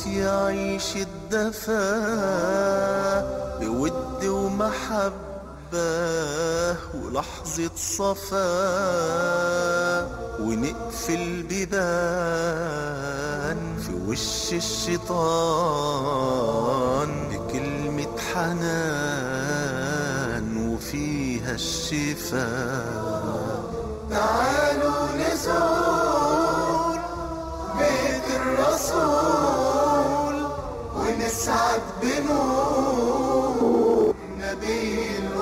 يعيش الدفا بود ومحبة ولحظة صفا ونقفل بيبان في وش الشيطان بكلمة حنان وفيها الشفاء تعالوا نزور بيت الرسول ونسعد بنور نبي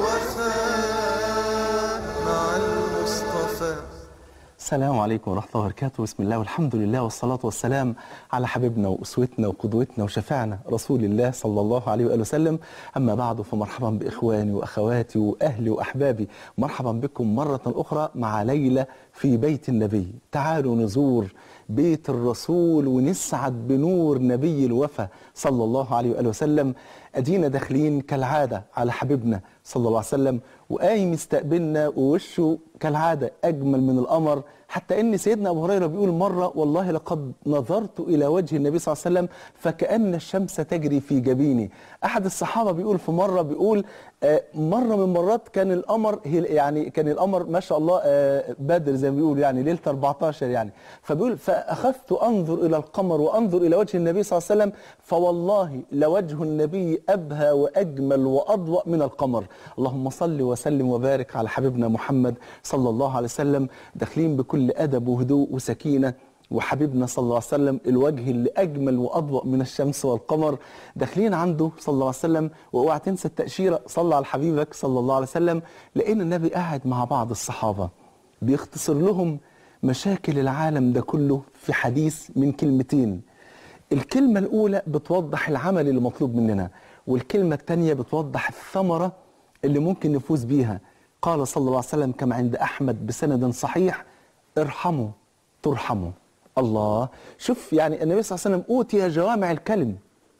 الوفاء مع المصطفى السلام عليكم ورحمة الله وبركاته بسم الله والحمد لله والصلاة والسلام على حبيبنا وأسوتنا وقدوتنا وشفعنا رسول الله صلى الله عليه وآله وسلم أما بعد فمرحبا بإخواني وأخواتي وأهلي وأحبابي مرحبا بكم مرة أخرى مع ليلة في بيت النبي تعالوا نزور بيت الرسول ونسعد بنور نبي الوفا صلى الله عليه وآله وسلم أدينا داخلين كالعادة على حبيبنا صلى الله عليه وسلم وقايم يستقبلنا ووشه كالعادة أجمل من القمر حتى ان سيدنا ابو هريره بيقول مره والله لقد نظرت الى وجه النبي صلى الله عليه وسلم فكان الشمس تجري في جبيني احد الصحابه بيقول في مره بيقول آه، مره من المرات كان القمر هي- يعني كان القمر ما شاء الله آه، بدر زي ما بيقول يعني ليله 14 يعني فبيقول فاخذت انظر الى القمر وانظر الى وجه النبي صلى الله عليه وسلم فوالله لوجه النبي ابهى واجمل واضوأ من القمر اللهم صل وسلم وبارك على حبيبنا محمد صلى الله عليه وسلم داخلين بكل ادب وهدوء وسكينه وحبيبنا صلى الله عليه وسلم الوجه اللي اجمل واضوأ من الشمس والقمر داخلين عنده صلى الله عليه وسلم واوعى تنسى التاشيره صلى على حبيبك صلى الله عليه وسلم لان النبي قاعد مع بعض الصحابه بيختصر لهم مشاكل العالم ده كله في حديث من كلمتين الكلمة الأولى بتوضح العمل اللي مطلوب مننا والكلمة الثانية بتوضح الثمرة اللي ممكن نفوز بيها قال صلى الله عليه وسلم كما عند أحمد بسند صحيح ارحموا ترحموا الله شوف يعني النبي صلى الله عليه وسلم أوتي جوامع الكلم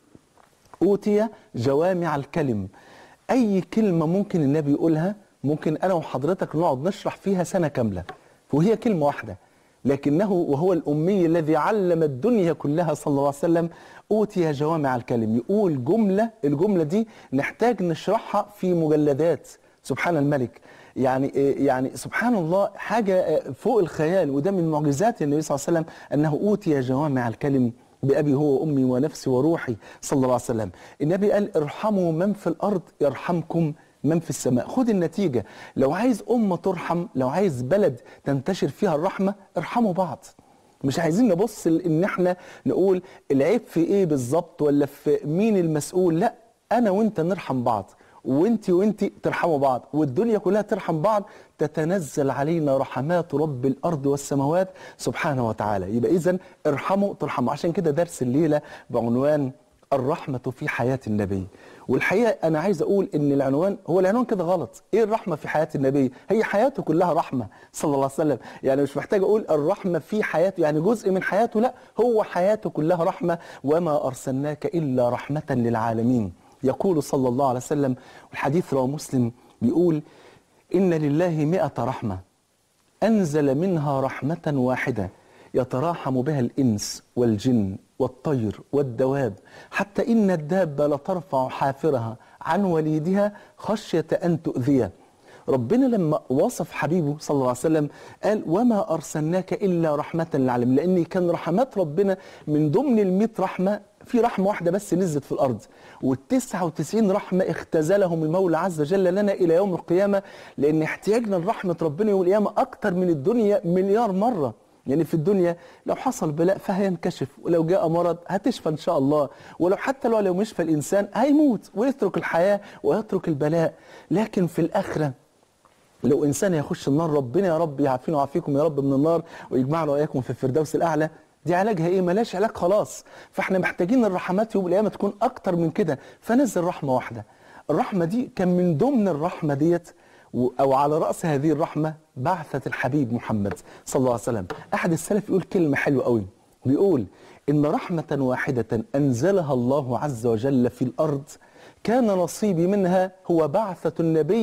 أوتي جوامع الكلم أي كلمة ممكن النبي يقولها ممكن أنا وحضرتك نقعد نشرح فيها سنة كاملة وهي كلمة واحدة لكنه وهو الأمي الذي علم الدنيا كلها صلى الله عليه وسلم أوتي جوامع الكلم يقول جملة الجملة دي نحتاج نشرحها في مجلدات سبحان الملك يعني يعني سبحان الله حاجة فوق الخيال وده من معجزات النبي صلى الله عليه وسلم أنه أوتي جوامع الكلم بأبي هو وأمي ونفسي وروحي صلى الله عليه وسلم النبي قال ارحموا من في الأرض يرحمكم من في السماء خد النتيجة لو عايز أمة ترحم لو عايز بلد تنتشر فيها الرحمة ارحموا بعض مش عايزين نبص ل- ان احنا نقول العيب في ايه بالظبط ولا في مين المسؤول لا انا وانت نرحم بعض وانت وانت ترحموا بعض والدنيا كلها ترحم بعض تتنزل علينا رحمات رب الارض والسماوات سبحانه وتعالى يبقى اذا ارحموا ترحموا عشان كده درس الليله بعنوان الرحمة في حياة النبي والحقيقة أنا عايز أقول إن العنوان هو العنوان كده غلط إيه الرحمة في حياة النبي هي حياته كلها رحمة صلى الله عليه وسلم يعني مش محتاج أقول الرحمة في حياته يعني جزء من حياته لا هو حياته كلها رحمة وما أرسلناك إلا رحمة للعالمين يقول صلى الله عليه وسلم والحديث رواه مسلم بيقول إن لله مئة رحمة أنزل منها رحمة واحدة يتراحم بها الإنس والجن والطير والدواب حتى إن الدابة لترفع حافرها عن وليدها خشية أن تؤذيه ربنا لما وصف حبيبه صلى الله عليه وسلم قال وما أرسلناك إلا رحمة للعالمين لأن كان رحمات ربنا من ضمن المئة رحمة في رحمة واحدة بس نزلت في الأرض والتسعة وتسعين رحمة اختزلهم المولى عز وجل لنا إلى يوم القيامة لأن احتياجنا لرحمة ربنا يوم القيامة أكتر من الدنيا مليار مرة يعني في الدنيا لو حصل بلاء فهينكشف ولو جاء مرض هتشفى ان شاء الله ولو حتى لو لو مشفى الانسان هيموت ويترك الحياه ويترك البلاء لكن في الاخره لو انسان يخش النار ربنا يا رب يعافينا ويعافيكم يا رب من النار ويجمعنا واياكم في الفردوس الاعلى دي علاجها ايه ملاش علاج خلاص فاحنا محتاجين الرحمات يوم القيامه تكون اكتر من كده فنزل رحمه واحده الرحمه دي كان من ضمن الرحمه ديت و- او على راس هذه الرحمه بعثه الحبيب محمد صلى الله عليه وسلم احد السلف يقول كلمه حلوه قوي بيقول ان رحمه واحده انزلها الله عز وجل في الارض كان نصيبي منها هو بعثه النبي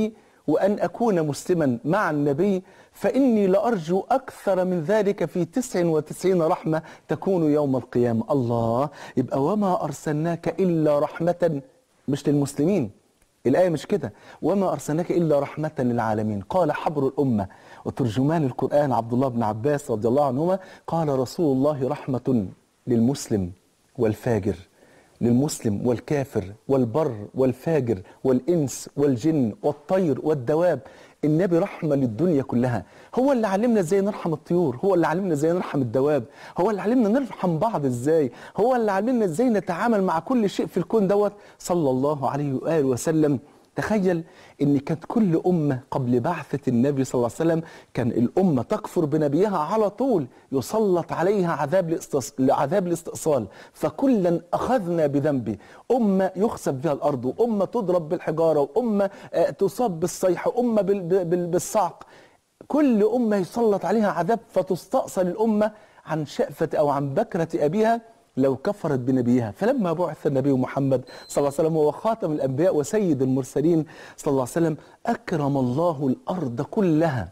وأن أكون مسلما مع النبي فإني لأرجو أكثر من ذلك في تسع وتسعين رحمة تكون يوم القيامة الله يبقى وما أرسلناك إلا رحمة مش للمسلمين الآية مش كده وما أرسلناك إلا رحمة للعالمين قال حبر الأمة وترجمان القرآن عبد الله بن عباس رضي الله عنهما قال رسول الله رحمة للمسلم والفاجر للمسلم والكافر والبر والفاجر والإنس والجن والطير والدواب النبي رحمة للدنيا كلها هو اللي علمنا ازاي نرحم الطيور هو اللي علمنا ازاي نرحم الدواب هو اللي علمنا نرحم بعض ازاي هو اللي علمنا ازاي نتعامل مع كل شيء في الكون دوت صلى الله عليه وآله وسلم تخيل ان كانت كل امه قبل بعثه النبي صلى الله عليه وسلم كان الامه تكفر بنبيها على طول يسلط عليها عذاب الاستص... عذاب الاستئصال فكلا اخذنا بذنبه امه يخسف بها الارض وامه تضرب بالحجاره وامه آه، تصاب بالصيح وامه بال... بال... بالصعق كل امه يسلط عليها عذاب فتستأصل الامه عن شأفة او عن بكره ابيها لو كفرت بنبيها فلما بعث النبي محمد صلى الله عليه وسلم وهو خاتم الأنبياء وسيد المرسلين صلى الله عليه وسلم أكرم الله الأرض كلها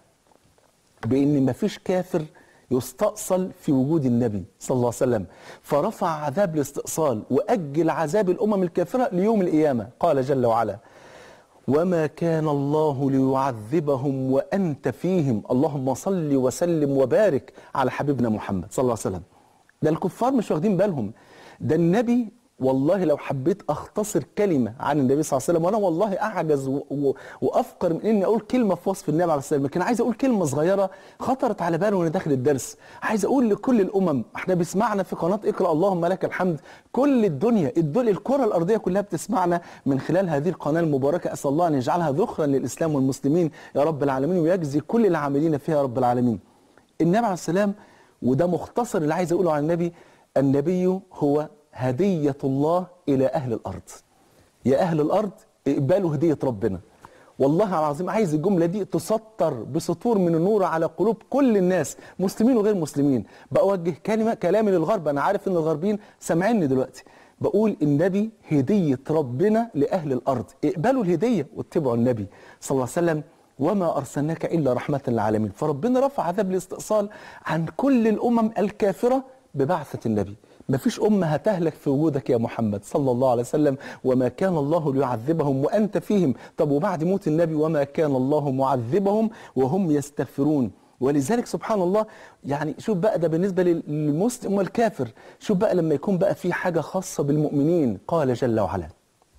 بأن ما فيش كافر يستأصل في وجود النبي صلى الله عليه وسلم فرفع عذاب الاستئصال وأجل عذاب الأمم الكافرة ليوم القيامة قال جل وعلا وما كان الله ليعذبهم وأنت فيهم اللهم صل وسلم وبارك على حبيبنا محمد صلى الله عليه وسلم ده الكفار مش واخدين بالهم ده النبي والله لو حبيت اختصر كلمه عن النبي صلى الله عليه وسلم وانا والله اعجز و... و... وافقر من اني اقول كلمه في وصف النبي عليه الصلاه والسلام لكن عايز اقول كلمه صغيره خطرت على بالي وانا داخل الدرس عايز اقول لكل الامم احنا بيسمعنا في قناه اقرا اللهم لك الحمد كل الدنيا الدنيا الكره الارضيه كلها بتسمعنا من خلال هذه القناه المباركه اسال الله ان يجعلها ذخرا للاسلام والمسلمين يا رب العالمين ويجزي كل العاملين فيها يا رب العالمين النبي عليه السلام وده مختصر اللي عايز اقوله عن النبي النبي هو هدية الله إلى أهل الأرض يا أهل الأرض اقبلوا هدية ربنا والله العظيم عايز الجملة دي تسطر بسطور من النور على قلوب كل الناس مسلمين وغير مسلمين بأوجه كلمة كلامي للغرب أنا عارف إن الغربيين سامعيني دلوقتي بقول النبي هدية ربنا لأهل الأرض اقبلوا الهدية واتبعوا النبي صلى الله عليه وسلم وما أرسلناك إلا رحمة للعالمين فربنا رفع عذاب الاستئصال عن كل الأمم الكافرة ببعثة النبي ما فيش أمة هتهلك في وجودك يا محمد صلى الله عليه وسلم وما كان الله ليعذبهم وأنت فيهم طب وبعد موت النبي وما كان الله معذبهم وهم يستغفرون ولذلك سبحان الله يعني شوف بقى ده بالنسبة للمسلم والكافر شوف بقى لما يكون بقى في حاجة خاصة بالمؤمنين قال جل وعلا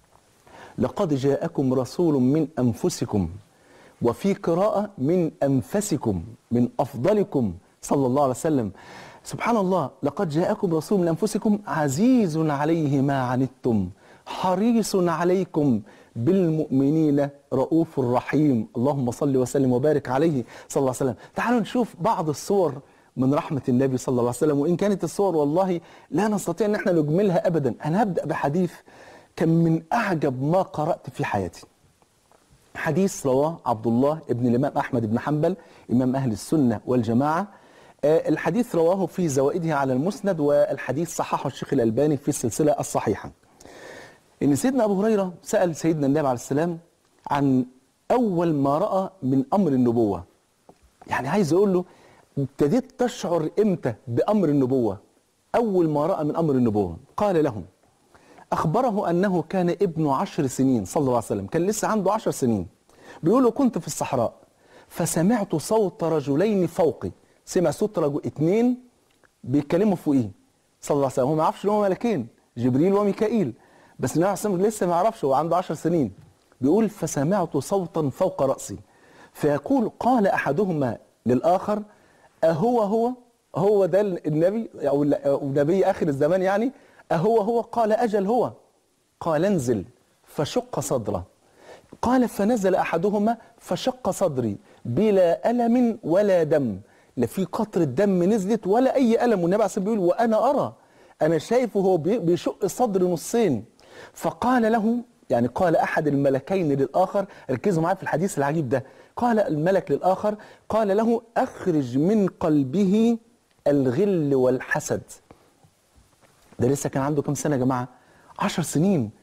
لقد جاءكم رسول من أنفسكم وفي قراءة من أنفسكم من أفضلكم صلى الله عليه وسلم سبحان الله لقد جاءكم رسول من أنفسكم عزيز عليه ما عنتم حريص عليكم بالمؤمنين رؤوف رحيم اللهم صل وسلم وبارك عليه صلى الله عليه وسلم تعالوا نشوف بعض الصور من رحمة النبي صلى الله عليه وسلم وإن كانت الصور والله لا نستطيع أن احنا نجملها أبدا أنا هبدأ بحديث كان من أعجب ما قرأت في حياتي حديث رواه عبد الله ابن الإمام أحمد بن حنبل إمام أهل السنة والجماعة آه، الحديث رواه في زوائده على المسند والحديث صححه الشيخ الألباني في السلسلة الصحيحة إن سيدنا أبو هريرة سأل سيدنا النبي عليه السلام عن أول ما رأى من أمر النبوة يعني عايز أقول له ابتديت تشعر إمتى بأمر النبوة أول ما رأى من أمر النبوة قال لهم أخبره أنه كان ابن عشر سنين صلى الله عليه وسلم كان لسه عنده عشر سنين بيقول له كنت في الصحراء فسمعت صوت رجلين فوقي سمع صوت رجل اتنين بيتكلموا فوقيه صلى الله عليه وسلم هو ما يعرفش ان هم ملكين جبريل وميكائيل بس النبي عليه الصلاه والسلام لسه ما يعرفش هو عنده 10 سنين بيقول فسمعت صوتا فوق راسي فيقول قال احدهما للاخر اهو هو هو ده النبي او أو نبي اخر الزمان يعني اهو هو قال اجل هو قال انزل فشق صدره قال فنزل احدهما فشق صدري بلا الم ولا دم لا في قطرة دم نزلت ولا أي ألم والنبي عليه الصلاة والسلام بيقول وأنا أرى أنا شايفه هو بي- بيشق صدر نصين فقال له يعني قال أحد الملكين للآخر ركزوا معايا في الحديث العجيب ده قال الملك للآخر قال له أخرج من قلبه الغل والحسد ده لسه كان عنده كام سنة يا جماعة عشر سنين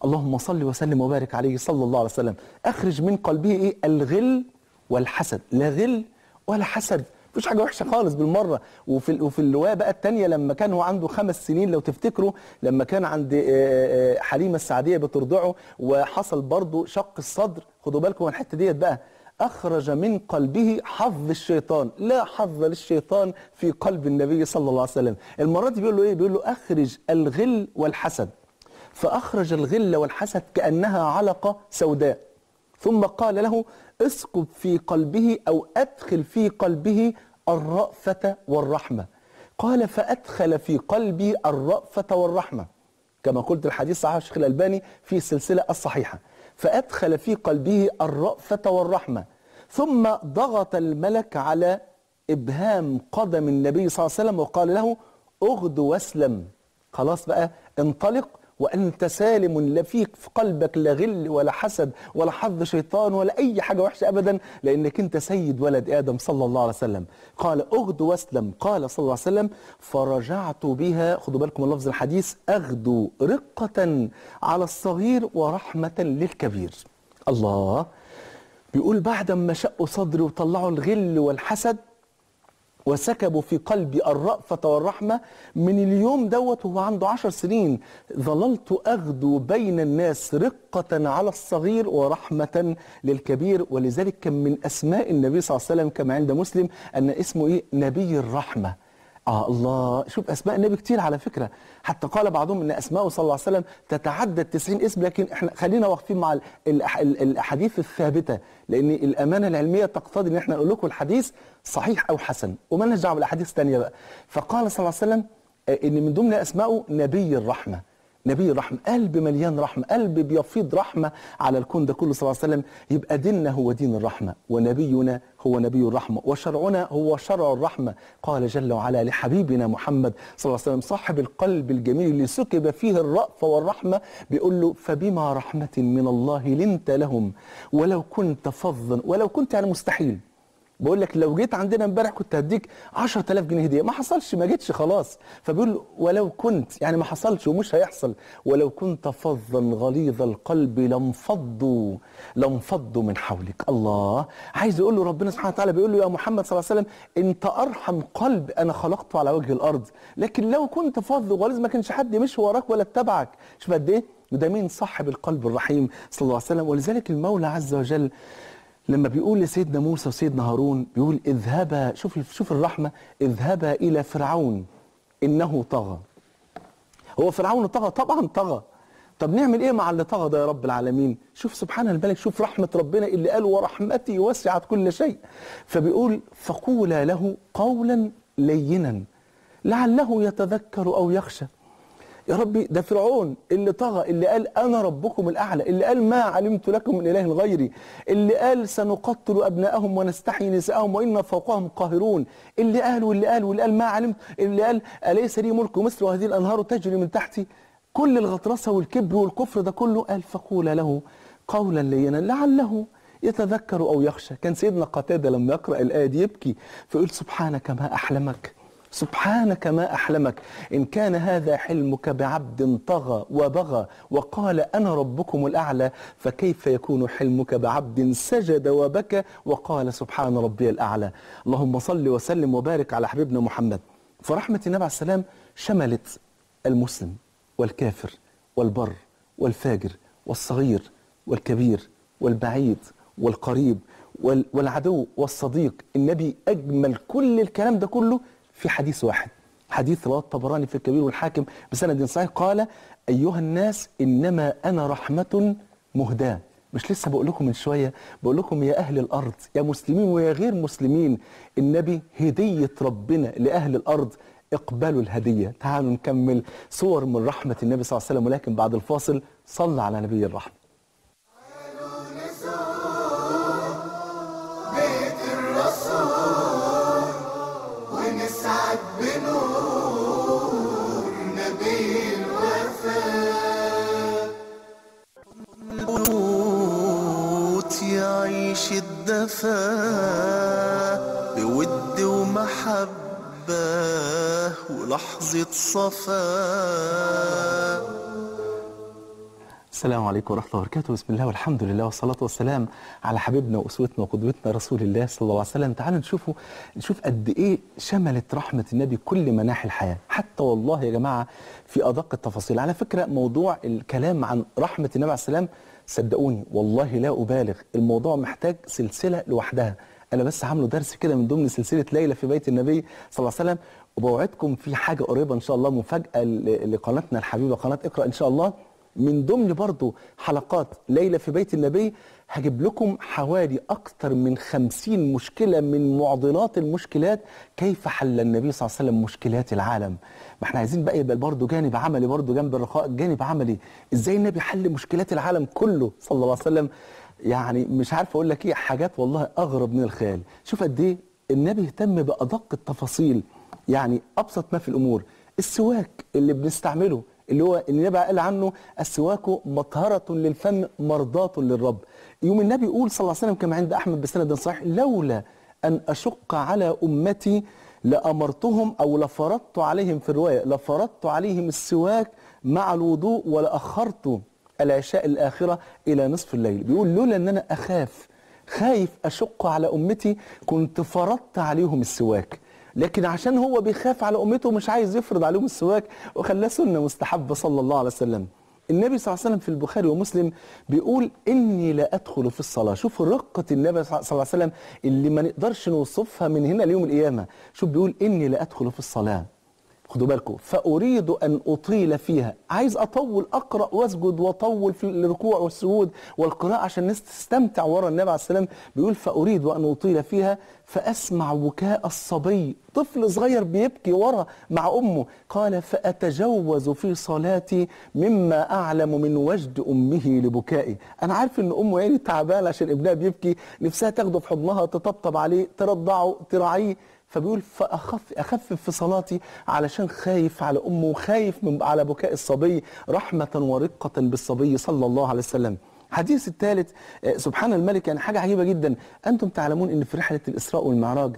اللهم صل وسلم وبارك عليه صلى الله عليه وسلم اخرج من قلبه ايه الغل والحسد لا غل ولا حسد مفيش حاجه وحشه خالص بالمره وفي ال- وفي الروايه بقى الثانيه لما كان هو عنده خمس سنين لو تفتكروا لما كان عند آه، آه، حليمه السعديه بترضعه وحصل برضه شق الصدر خدوا بالكم من الحته ديت بقى أخرج من قلبه حظ الشيطان لا حظ للشيطان في قلب النبي صلى الله عليه وسلم المرة دي بيقول له إيه بيقول له أخرج الغل والحسد فأخرج الغل والحسد كأنها علقة سوداء ثم قال له اسكب في قلبه أو أدخل في قلبه الرأفة والرحمة قال فأدخل في قلبي الرأفة والرحمة كما قلت الحديث صحيح الشيخ الألباني في السلسلة الصحيحة فأدخل في قلبه الرأفة والرحمة ثم ضغط الملك على إبهام قدم النبي صلى الله عليه وسلم وقال له اغد واسلم خلاص بقى انطلق وأنت سالم لا فيك في قلبك لا غل ولا حسد ولا حظ شيطان ولا أي حاجة وحشة أبدا لأنك أنت سيد ولد آدم صلى الله عليه وسلم قال أغد واسلم قال صلى الله عليه وسلم فرجعت بها خدوا بالكم من لفظ الحديث أغدو رقة على الصغير ورحمة للكبير الله بيقول بعد ما شقوا صدري وطلعوا الغل والحسد وسكبوا في قلبي الرأفة والرحمة من اليوم دوت وهو عنده عشر سنين ظللت أغدو بين الناس رقة على الصغير ورحمة للكبير ولذلك كان من أسماء النبي صلى الله عليه وسلم كما عند مسلم أن اسمه إيه نبي الرحمة آه الله شوف أسماء النبي كتير على فكرة حتى قال بعضهم أن أسماءه صلى الله عليه وسلم تتعدى 90 اسم لكن احنا خلينا واقفين مع ال- الأح- ال- الأحاديث الثابتة لأن الأمانة العلمية تقتضي أن احنا نقول لكم الحديث صحيح أو حسن وما لناش دعوة بالأحاديث الثانية بقى فقال صلى الله عليه وسلم آه، أن من ضمن أسمائه نبي الرحمة نبي الرحمة قلب مليان رحمة قلب بيفيض رحمة على الكون ده كله صلى الله عليه وسلم يبقى ديننا هو دين الرحمة ونبينا هو نبي الرحمة وشرعنا هو شرع الرحمة قال جل وعلا لحبيبنا محمد صلى الله عليه وسلم صاحب القلب الجميل اللي سكب فيه الرأفة والرحمة بيقول له فبما رحمة من الله لنت لهم ولو كنت فظا ولو كنت يعني مستحيل بقول لك لو جيت عندنا امبارح كنت هديك 10000 جنيه هديه ما حصلش ما جيتش خلاص فبيقول ولو كنت يعني ما حصلش ومش هيحصل ولو كنت فظا غليظ القلب لانفضوا لانفضوا من حولك الله عايز يقول له ربنا سبحانه وتعالى بيقول له يا محمد صلى الله عليه وسلم انت ارحم قلب انا خلقته على وجه الارض لكن لو كنت فظ وغليظ ما كانش حد مشي وراك ولا اتبعك شوف قد ايه وده مين صاحب القلب الرحيم صلى الله عليه وسلم ولذلك المولى عز وجل لما بيقول لسيدنا موسى وسيدنا هارون بيقول اذهبا شوف شوف الرحمه اذهبا الى فرعون انه طغى هو فرعون طغى طبعا طغى طب نعمل ايه مع اللي طغى ده يا رب العالمين شوف سبحان الملك شوف رحمه ربنا اللي قال ورحمتي وسعت كل شيء فبيقول فقولا له قولا لينا لعله يتذكر او يخشى يا ربي ده فرعون اللي طغى اللي قال انا ربكم الاعلى اللي قال ما علمت لكم من اله غيري اللي قال سنقتل ابناءهم ونستحيي نساءهم وانا فوقهم قاهرون اللي قال واللي قال واللي قال ما علمت اللي قال اليس لي ملك مصر وهذه الانهار تجري من تحتي كل الغطرسه والكبر والكفر ده كله قال فقول له قولا لينا لعله يتذكر او يخشى كان سيدنا قتاده لما يقرا الايه دي يبكي فيقول سبحانك ما احلمك سبحانك ما أحلمك إن كان هذا حلمك بعبد طغى وبغى وقال أنا ربكم الأعلى فكيف يكون حلمك بعبد سجد وبكى وقال سبحان ربي الأعلى اللهم صل وسلم وبارك على حبيبنا محمد فرحمة النبي عليه السلام شملت المسلم والكافر والبر والفاجر والصغير والكبير والبعيد والقريب وال- والعدو والصديق النبي أجمل كل الكلام ده كله في حديث واحد حديث رواه الطبراني في الكبير والحاكم بسند صحيح قال أيها الناس إنما أنا رحمة مهداة مش لسه بقول لكم من شوية بقول لكم يا أهل الأرض يا مسلمين ويا غير مسلمين النبي هدية ربنا لأهل الأرض اقبلوا الهدية تعالوا نكمل صور من رحمة النبي صلى الله عليه وسلم ولكن بعد الفاصل صلى على نبي الرحمة بيت الرسول ونسعد بنور نبي الوفاء الموت يعيش الدفا بود ومحبة ولحظة صفا السلام عليكم ورحمة الله وبركاته بسم الله والحمد لله والصلاة والسلام على حبيبنا وأسوتنا وقدوتنا رسول الله صلى الله عليه وسلم تعالوا نشوفوا نشوف قد إيه شملت رحمة النبي كل مناحي الحياة حتى والله يا جماعة في أدق التفاصيل على فكرة موضوع الكلام عن رحمة النبي عليه السلام صدقوني والله لا أبالغ الموضوع محتاج سلسلة لوحدها أنا بس عامله درس كده من ضمن سلسلة ليلة في بيت النبي صلى الله عليه وسلم وبوعدكم في حاجة قريبة إن شاء الله مفاجأة ل- لقناتنا الحبيبة قناة اقرأ إن شاء الله من ضمن برضو حلقات ليلة في بيت النبي هجيب لكم حوالي أكثر من خمسين مشكلة من معضلات المشكلات كيف حل النبي صلى الله عليه وسلم مشكلات العالم ما احنا عايزين بقى يبقى برضو جانب عملي برضو جنب الرخاء جانب عملي ازاي النبي حل مشكلات العالم كله صلى الله عليه وسلم يعني مش عارف اقول لك ايه حاجات والله اغرب من الخيال شوف قد ايه النبي اهتم بادق التفاصيل يعني ابسط ما في الامور السواك اللي بنستعمله اللي هو النبي قال عنه السواك مطهرة للفم مرضاة للرب يوم النبي يقول صلى الله عليه وسلم كما عند أحمد بسند صحيح لولا أن أشق على أمتي لأمرتهم أو لفرضت عليهم في الرواية لفرضت عليهم السواك مع الوضوء ولأخرت العشاء الآخرة إلى نصف الليل بيقول لولا أن أنا أخاف خايف أشق على أمتي كنت فرضت عليهم السواك لكن عشان هو بيخاف على أمته مش عايز يفرض عليهم السواك وخلاه سنة مستحبة صلى الله عليه وسلم النبي صلى الله عليه وسلم في البخاري ومسلم بيقول إني لا أدخل في الصلاة شوف رقة النبي صلى الله عليه وسلم اللي ما نقدرش نوصفها من هنا ليوم القيامة شوف بيقول إني لا أدخل في الصلاة خدوا بالكم فأريد أن أطيل فيها عايز أطول أقرأ وأسجد وأطول في الركوع والسجود والقراءة عشان الناس تستمتع ورا النبي عليه السلام بيقول فأريد أن أطيل فيها فأسمع بكاء الصبي طفل صغير بيبكي ورا مع أمه قال فأتجوز في صلاتي مما أعلم من وجد أمه لبكائي أنا عارف إن أمه يعني تعبانة عشان ابنها بيبكي نفسها تاخده في حضنها تطبطب عليه ترضعه تراعيه فبيقول فأخف أخفف في صلاتي علشان خايف على أمه وخايف من على بكاء الصبي رحمة ورقة بالصبي صلى الله عليه وسلم الحديث الثالث آه، سبحان الملك يعني حاجة عجيبة جدا أنتم تعلمون أن في رحلة الإسراء والمعراج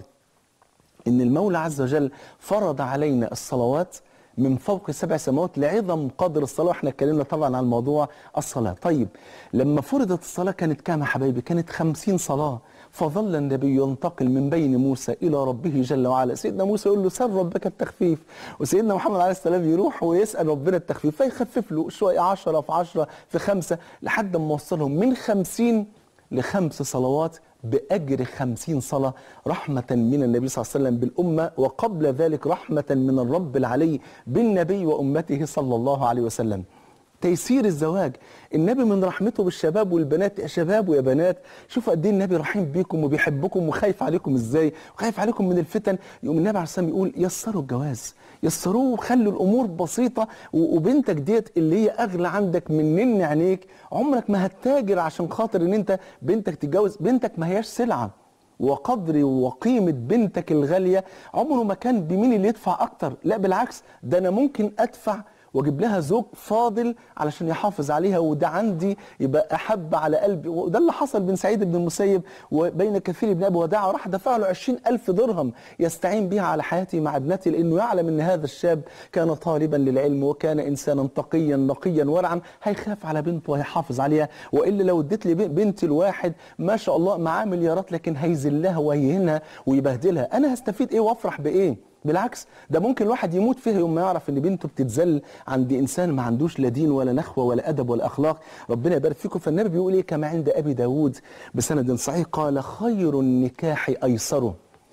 ان المولى عز وجل فرض علينا الصلوات من فوق سبع سماوات لعظم قدر الصلاة واحنا اتكلمنا طبعا عن موضوع الصلاة طيب لما فرضت الصلاة كانت كام يا حبايبي كانت خمسين صلاة فظل النبي ينتقل من بين موسى إلى ربه جل وعلا سيدنا موسى يقول له سل ربك التخفيف وسيدنا محمد عليه السلام يروح ويسأل ربنا التخفيف فيخفف له شوية عشرة في عشرة في خمسة لحد ما وصلهم من خمسين لخمس صلوات بأجر خمسين صلاة رحمة من النبي صلى الله عليه وسلم بالأمة وقبل ذلك رحمة من الرب العلي بالنبي وأمته صلى الله عليه وسلم تيسير الزواج النبي من رحمته بالشباب والبنات يا شباب ويا بنات شوفوا قد ايه النبي رحيم بيكم وبيحبكم وخايف عليكم ازاي وخايف عليكم من الفتن يقوم النبي عليه الصلاه والسلام يقول يسروا الجواز يسروه وخلوا الامور بسيطه و- وبنتك ديت اللي هي اغلى عندك من نن عينيك عمرك ما هتتاجر عشان خاطر ان انت بنتك تتجوز بنتك ما هياش سلعه وقدر وقيمة بنتك الغالية عمره ما كان بمين اللي يدفع أكتر لا بالعكس ده أنا ممكن أدفع واجيب لها زوج فاضل علشان يحافظ عليها وده عندي يبقى احب على قلبي وده اللي حصل بين سعيد بن المسيب وبين كثير بن ابي وداع راح دفع له 20 الف درهم يستعين بها على حياته مع ابنته لانه يعلم ان هذا الشاب كان طالبا للعلم وكان انسانا تقيا نقيا ورعا هيخاف على بنته وهيحافظ عليها والا لو اديت لي بنت الواحد ما شاء الله معاه مليارات لكن هيذلها ويهينها ويبهدلها انا هستفيد ايه وافرح بايه بالعكس ده ممكن الواحد يموت فيها يوم ما يعرف ان بنته بتتذل عند انسان ما عندوش لا دين ولا نخوه ولا ادب ولا اخلاق ربنا يبارك فيكم فالنبي بيقول ايه كما عند ابي داود بسند صحيح قال خير النكاح ايسره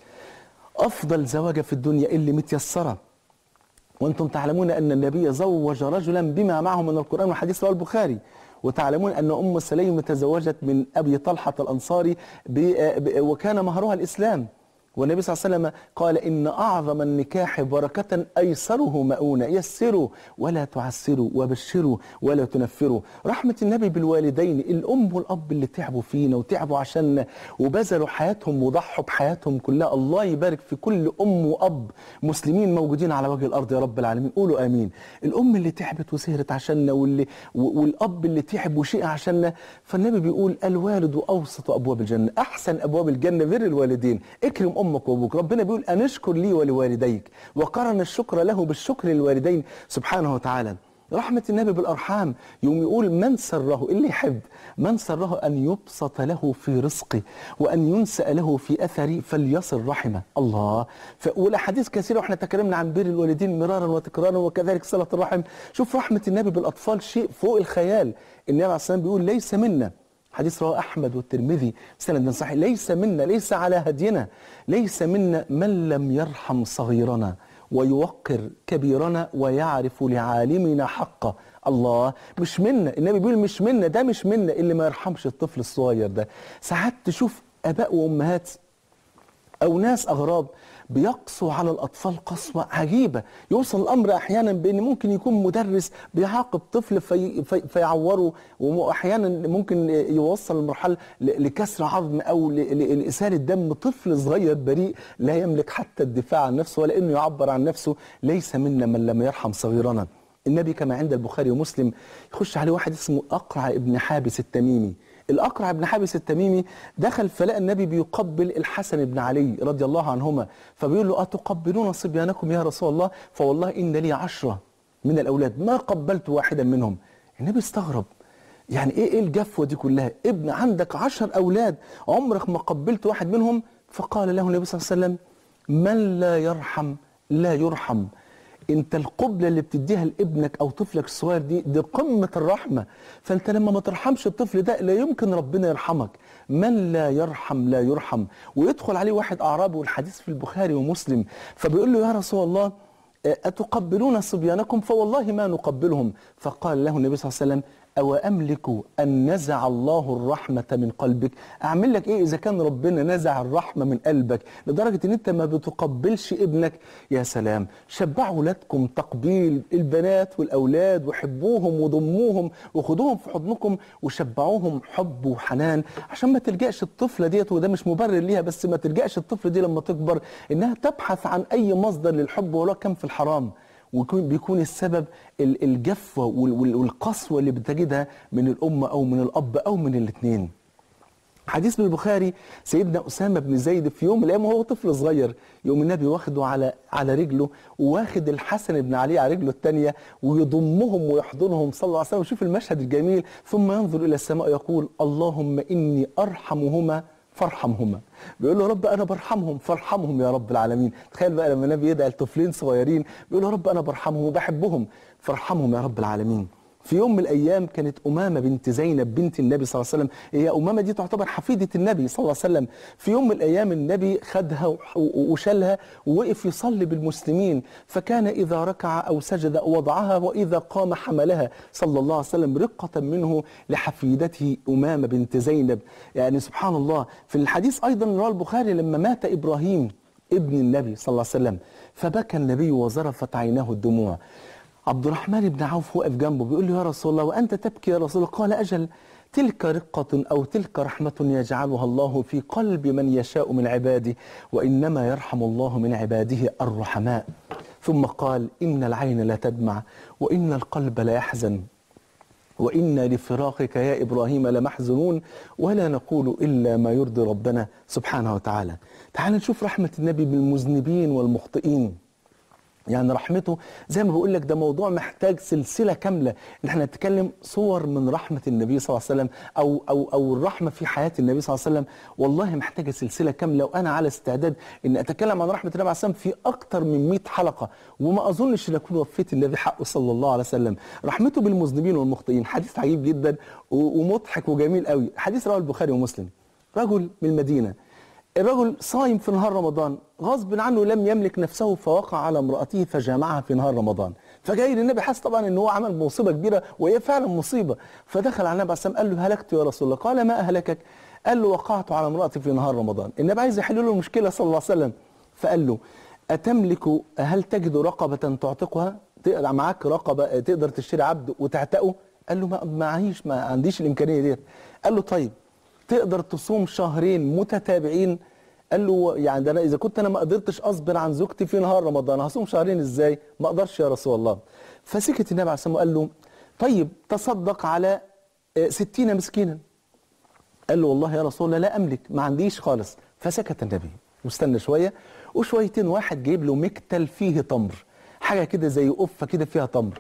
افضل زواجه في الدنيا اللي متيسره وانتم تعلمون ان النبي زوج رجلا بما معه من القران والحديث رواه البخاري وتعلمون ان ام سليم تزوجت من ابي طلحه الانصاري ب- ب- وكان مهرها الاسلام والنبي صلى الله عليه وسلم قال إن أعظم النكاح بركة أيسره مؤونة يسروا ولا تعسروا وبشروا ولا تنفروا رحمة النبي بالوالدين الأم والأب اللي تعبوا فينا وتعبوا عشاننا وبذلوا حياتهم وضحوا بحياتهم كلها الله يبارك في كل أم وأب مسلمين موجودين على وجه الأرض يا رب العالمين قولوا آمين الأم اللي تعبت وسهرت عشاننا واللي والأب اللي تعب وشيء عشاننا فالنبي بيقول الوالد أوسط أبواب الجنة أحسن أبواب الجنة بر الوالدين اكرم امك وابوك ربنا بيقول ان اشكر لي ولوالديك وقرن الشكر له بالشكر للوالدين سبحانه وتعالى رحمة النبي بالأرحام يوم يقول من سره اللي يحب من سره أن يبسط له في رزقه وأن ينسأ له في أثره فليصل رحمه الله ف... والأحاديث كثيرة وإحنا تكلمنا عن بر الوالدين مرارا وتكرارا وكذلك صلة الرحم شوف رحمة النبي بالأطفال شيء فوق الخيال النبي عليه الصلاة والسلام بيقول ليس منا حديث رواه أحمد والترمذي سند صحيح ليس منا ليس على هدينا ليس منا من لم يرحم صغيرنا ويوقر كبيرنا ويعرف لعالمنا حقه الله مش منا النبي بيقول مش منا ده مش منا اللي ما يرحمش الطفل الصغير ده ساعات تشوف اباء وامهات او ناس اغراب بيقسوا على الاطفال قسوه عجيبه يوصل الامر احيانا بان ممكن يكون مدرس بيعاقب طفل في في فيعوره واحيانا ممكن يوصل المرحله ل- لكسر عظم او ل- ل- لاساله دم طفل صغير بريء لا يملك حتى الدفاع عن نفسه ولا انه يعبر عن نفسه ليس منا من لم يرحم صغيرنا النبي كما عند البخاري ومسلم يخش عليه واحد اسمه اقرع ابن حابس التميمي الأقرع بن حابس التميمي دخل فلقى النبي بيقبل الحسن بن علي رضي الله عنهما فبيقول له أتقبلون صبيانكم يا رسول الله فوالله إن لي عشرة من الأولاد ما قبلت واحدا منهم النبي استغرب يعني إيه إيه الجفوة دي كلها ابن عندك عشر أولاد عمرك ما قبلت واحد منهم فقال له النبي صلى الله عليه وسلم من لا يرحم لا يرحم انت القبله اللي بتديها لابنك او طفلك الصغير دي دي قمه الرحمه فانت لما ما ترحمش الطفل ده لا يمكن ربنا يرحمك من لا يرحم لا يرحم ويدخل عليه واحد اعرابي والحديث في البخاري ومسلم فبيقول له يا رسول الله أتقبلون صبيانكم فوالله ما نقبلهم فقال له النبي صلى الله عليه وسلم أو أملك أن نزع الله الرحمة من قلبك أعمل لك إيه إذا كان ربنا نزع الرحمة من قلبك لدرجة أن أنت ما بتقبلش ابنك يا سلام شبعوا ولادكم تقبيل البنات والأولاد وحبوهم وضموهم وخدوهم في حضنكم وشبعوهم حب وحنان عشان ما تلجأش الطفلة ديت وده مش مبرر ليها بس ما تلجأش الطفل دي لما تكبر إنها تبحث عن أي مصدر للحب ولو كان في الحرام ويكون بيكون السبب ال- الجفوة وال- وال- والقسوة اللي بتجدها من الأم أو من الأب أو من الاثنين حديث من البخاري سيدنا أسامة بن زيد في يوم من الأيام وهو طفل صغير يوم النبي واخده على على رجله واخد الحسن بن علي على رجله الثانية ويضمهم ويحضنهم صلى الله عليه وسلم وشوف المشهد الجميل ثم ينظر إلى السماء ويقول اللهم إني أرحمهما فارحمهما بيقول له يا رب انا برحمهم فارحمهم يا رب العالمين تخيل بقى لما النبي يدعي لطفلين صغيرين بيقول له يا رب انا برحمهم وبحبهم فارحمهم يا رب العالمين في يوم من الايام كانت امامه بنت زينب بنت النبي صلى الله عليه وسلم هي امامه دي تعتبر حفيده النبي صلى الله عليه وسلم في يوم من الايام النبي خدها وح- وشالها ووقف يصلي بالمسلمين فكان اذا ركع او سجد وضعها واذا قام حملها صلى الله عليه وسلم رقه منه لحفيدته امامه بنت زينب يعني سبحان الله في الحديث ايضا رواه البخاري لما مات ابراهيم ابن النبي صلى الله عليه وسلم فبكى النبي وزرفت عيناه الدموع عبد الرحمن بن عوف وقف جنبه بيقول له يا رسول الله وأنت تبكي يا رسول الله قال أجل تلك رقة أو تلك رحمة يجعلها الله في قلب من يشاء من عباده وإنما يرحم الله من عباده الرحماء ثم قال إن العين لا تدمع وإن القلب لا يحزن وإنا لفراقك يا إبراهيم لمحزنون ولا نقول إلا ما يرضي ربنا سبحانه وتعالى تعال نشوف رحمة النبي بالمذنبين والمخطئين يعني رحمته زي ما بقول لك ده موضوع محتاج سلسله كامله ان احنا نتكلم صور من رحمه النبي صلى الله عليه وسلم او او او الرحمه في حياه النبي صلى الله عليه وسلم والله محتاجه سلسله كامله وانا على استعداد ان اتكلم عن رحمه النبي عليه الصلاه والسلام في اكتر من 100 حلقه وما اظنش ان اكون وفيت النبي حقه صلى الله عليه وسلم رحمته بالمذنبين والمخطئين حديث عجيب جدا و- ومضحك وجميل قوي حديث رواه البخاري ومسلم رجل من المدينه الرجل صايم في نهار رمضان غصب عنه لم يملك نفسه فوقع على امرأته فجامعها في نهار رمضان فجاي للنبي حس طبعا ان هو عمل مصيبة كبيرة وهي فعلا مصيبة فدخل على النبي عليه الصلاة والسلام قال له هلكت يا رسول الله قال ما أهلكك قال له وقعت على امرأتي في نهار رمضان النبي عايز يحل له المشكلة صلى الله عليه وسلم فقال له أتملك هل تجد رقبة تعتقها تقدر معاك رقبة تقدر تشتري عبد وتعتقه قال له ما معيش ما عنديش الإمكانية ديت قال له طيب تقدر تصوم شهرين متتابعين قال له يعني ده انا اذا كنت انا ما قدرتش اصبر عن زوجتي في نهار رمضان هصوم شهرين ازاي ما اقدرش يا رسول الله فسكت النبي عليه الصلاه والسلام وقال له طيب تصدق على آه، ستين مسكينا قال له والله يا رسول الله لا املك ما عنديش خالص فسكت النبي واستنى شويه وشويتين واحد جايب له مكتل فيه تمر حاجه كده زي قفه كده فيها تمر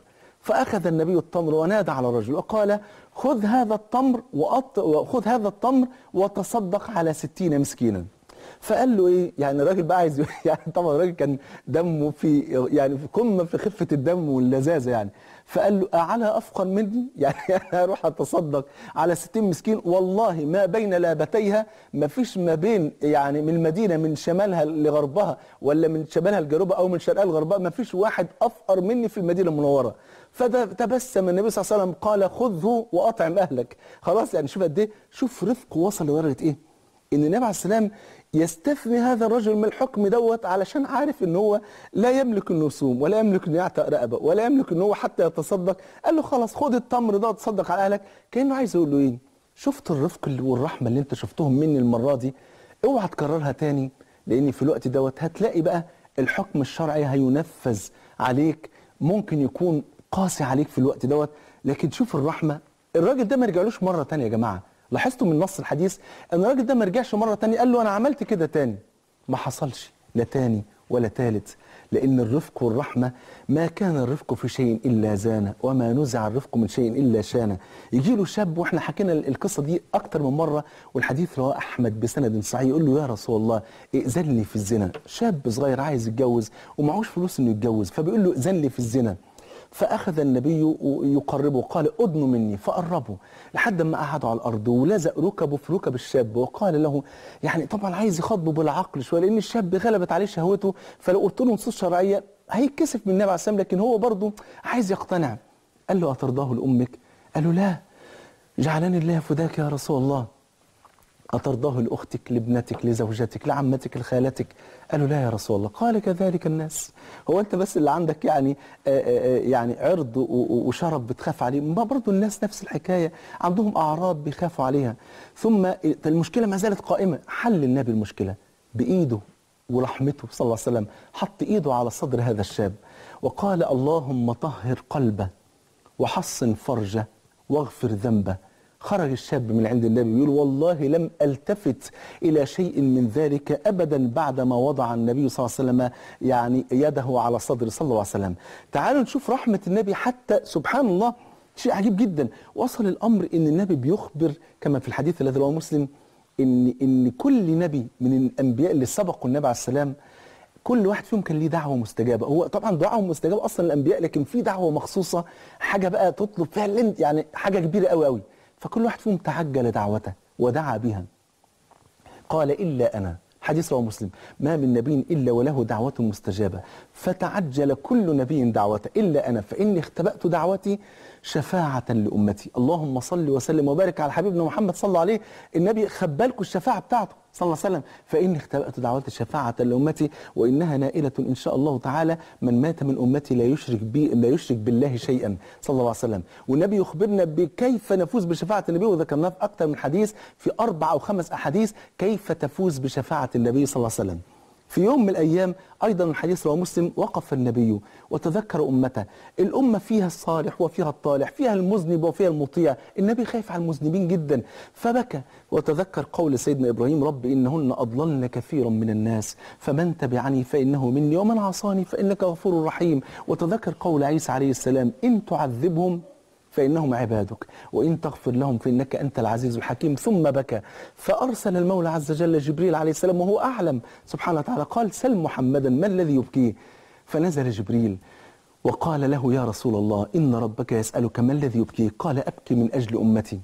فأخذ النبي التمر ونادى على الرجل وقال خذ هذا التمر وأط... وخذ هذا التمر وتصدق على ستين مسكينا فقال له ايه يعني الراجل بقى عايز يعني طبعا الراجل كان دمه في يعني في قمه في خفه الدم واللذاذه يعني فقال له أعلى أفقر مني يعني أنا أروح أتصدق على 60 مسكين والله ما بين لابتيها ما فيش ما بين يعني من المدينة من شمالها لغربها ولا من شمالها لجنوبها أو من شرقها لغربها ما فيش واحد أفقر مني في المدينة المنورة فتبسم النبي صلى الله عليه وسلم قال خذه وأطعم أهلك خلاص يعني شوف قد إيه شوف رفقه وصل لدرجة إيه ان النبي عليه السلام يستثني هذا الرجل من الحكم دوت علشان عارف ان هو لا يملك انه يصوم ولا يملك انه يعتق رقبه ولا يملك ان هو حتى يتصدق قال له خلاص خد التمر ده وتصدق على اهلك كانه عايز يقول له ايه شفت الرفق اللي- والرحمه اللي انت شفتهم مني المره دي اوعى تكررها تاني لان في الوقت دوت هتلاقي بقى الحكم الشرعي هينفذ عليك ممكن يكون قاسي عليك في الوقت دوت لكن شوف الرحمه الراجل ده ما رجعلوش مره تانية يا جماعه لاحظتوا من نص الحديث ان الراجل ده ما رجعش مره تانية قال له انا عملت كده تاني ما حصلش لا تاني ولا تالت لان الرفق والرحمه ما كان الرفق في شيء الا زانه وما نزع الرفق من شيء الا شانه يجي له شاب واحنا حكينا القصه دي اكتر من مره والحديث رواه احمد بسند صحيح يقول له يا رسول الله ائذن لي في الزنا شاب صغير عايز يتجوز ومعهوش فلوس انه يتجوز فبيقول له ائذن لي في الزنا فأخذ النبي يقربه قال أدن مني فقربه لحد ما قعدوا على الأرض ولزق ركبه في ركب الشاب وقال له يعني طبعا عايز يخاطبه بالعقل شوية لأن الشاب غلبت عليه شهوته فلو قلت له نصوص شرعية هيتكسف من النبي عليه السلام لكن هو برضه عايز يقتنع قال له أترضاه لأمك؟ قال له لا جعلني الله فداك يا رسول الله أترضاه لأختك لابنتك لزوجتك لعمتك لخالتك قالوا لا يا رسول الله قال كذلك الناس هو أنت بس اللي عندك يعني آآ آآ يعني عرض و- و- وشرف بتخاف عليه ما برضو الناس نفس الحكاية عندهم أعراض بيخافوا عليها ثم المشكلة ما زالت قائمة حل النبي المشكلة بإيده ورحمته صلى الله عليه وسلم حط إيده على صدر هذا الشاب وقال اللهم طهر قلبه وحصن فرجه واغفر ذنبه خرج الشاب من عند النبي يقول والله لم التفت الى شيء من ذلك ابدا بعدما وضع النبي صلى الله عليه وسلم يعني يده على صدر صلى الله عليه وسلم. تعالوا نشوف رحمه النبي حتى سبحان الله شيء عجيب جدا وصل الامر ان النبي بيخبر كما في الحديث الذي رواه مسلم ان ان كل نبي من الانبياء اللي سبقوا النبي عليه السلام كل واحد فيهم كان ليه دعوه مستجابه هو طبعا دعوه مستجابه اصلا الانبياء لكن في دعوه مخصوصه حاجه بقى تطلب فيها اللي انت- يعني حاجه كبيره قوي قوي فكل واحد فيهم تعجل دعوته ودعا بها قال إلا أنا حديث رواه مسلم ما من نبي إلا وله دعوة مستجابة فتعجل كل نبي دعوته إلا أنا فإني اختبأت دعوتي شفاعة لأمتي اللهم صل وسلم وبارك على حبيبنا محمد صلى الله عليه النبي خبالكم الشفاعة بتاعته صلى الله عليه وسلم فإني اختبأت دعوتي شفاعة لأمتي وإنها نائلة إن شاء الله تعالى من مات من أمتي لا يشرك بي لا يشرك بالله شيئا صلى الله عليه وسلم والنبي يخبرنا بكيف نفوز بشفاعة النبي وذكرناه في أكثر من حديث في أربع أو خمس أحاديث كيف تفوز بشفاعة النبي صلى الله عليه وسلم في يوم من الأيام أيضا الحديث رواه مسلم وقف النبي وتذكر أمته الأمة فيها الصالح وفيها الطالح فيها المذنب وفيها المطيع النبي خايف على المذنبين جدا فبكى وتذكر قول سيدنا إبراهيم رب إنهن أضللن كثيرا من الناس فمن تبعني فإنه مني ومن عصاني فإنك غفور رحيم وتذكر قول عيسى عليه السلام إن تعذبهم فإنهم عبادك وإن تغفر لهم فإنك أنت العزيز الحكيم ثم بكى فأرسل المولى عز وجل جبريل عليه السلام وهو أعلم سبحانه وتعالى قال سل محمدا ما الذي يبكيه فنزل جبريل وقال له يا رسول الله إن ربك يسألك ما الذي يبكيك قال أبكي من أجل أمتي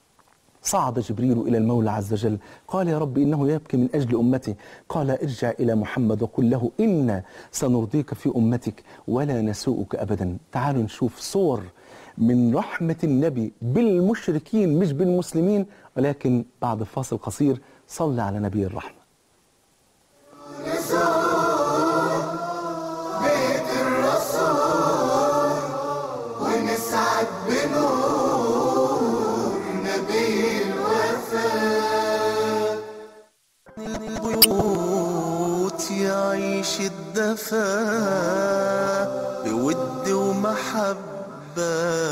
صعد جبريل إلى المولى عز وجل قال يا رب إنه يبكي من أجل أمتي قال ارجع إلى محمد وقل له إنا سنرضيك في أمتك ولا نسوءك أبدا تعالوا نشوف صور من رحمة النبي بالمشركين مش بالمسلمين ولكن بعد فاصل قصير صلى على نبي الرحمة بيت الرسول ونسعد بنور نبي الوفاء البيوت يعيش الدفا بود ومحبة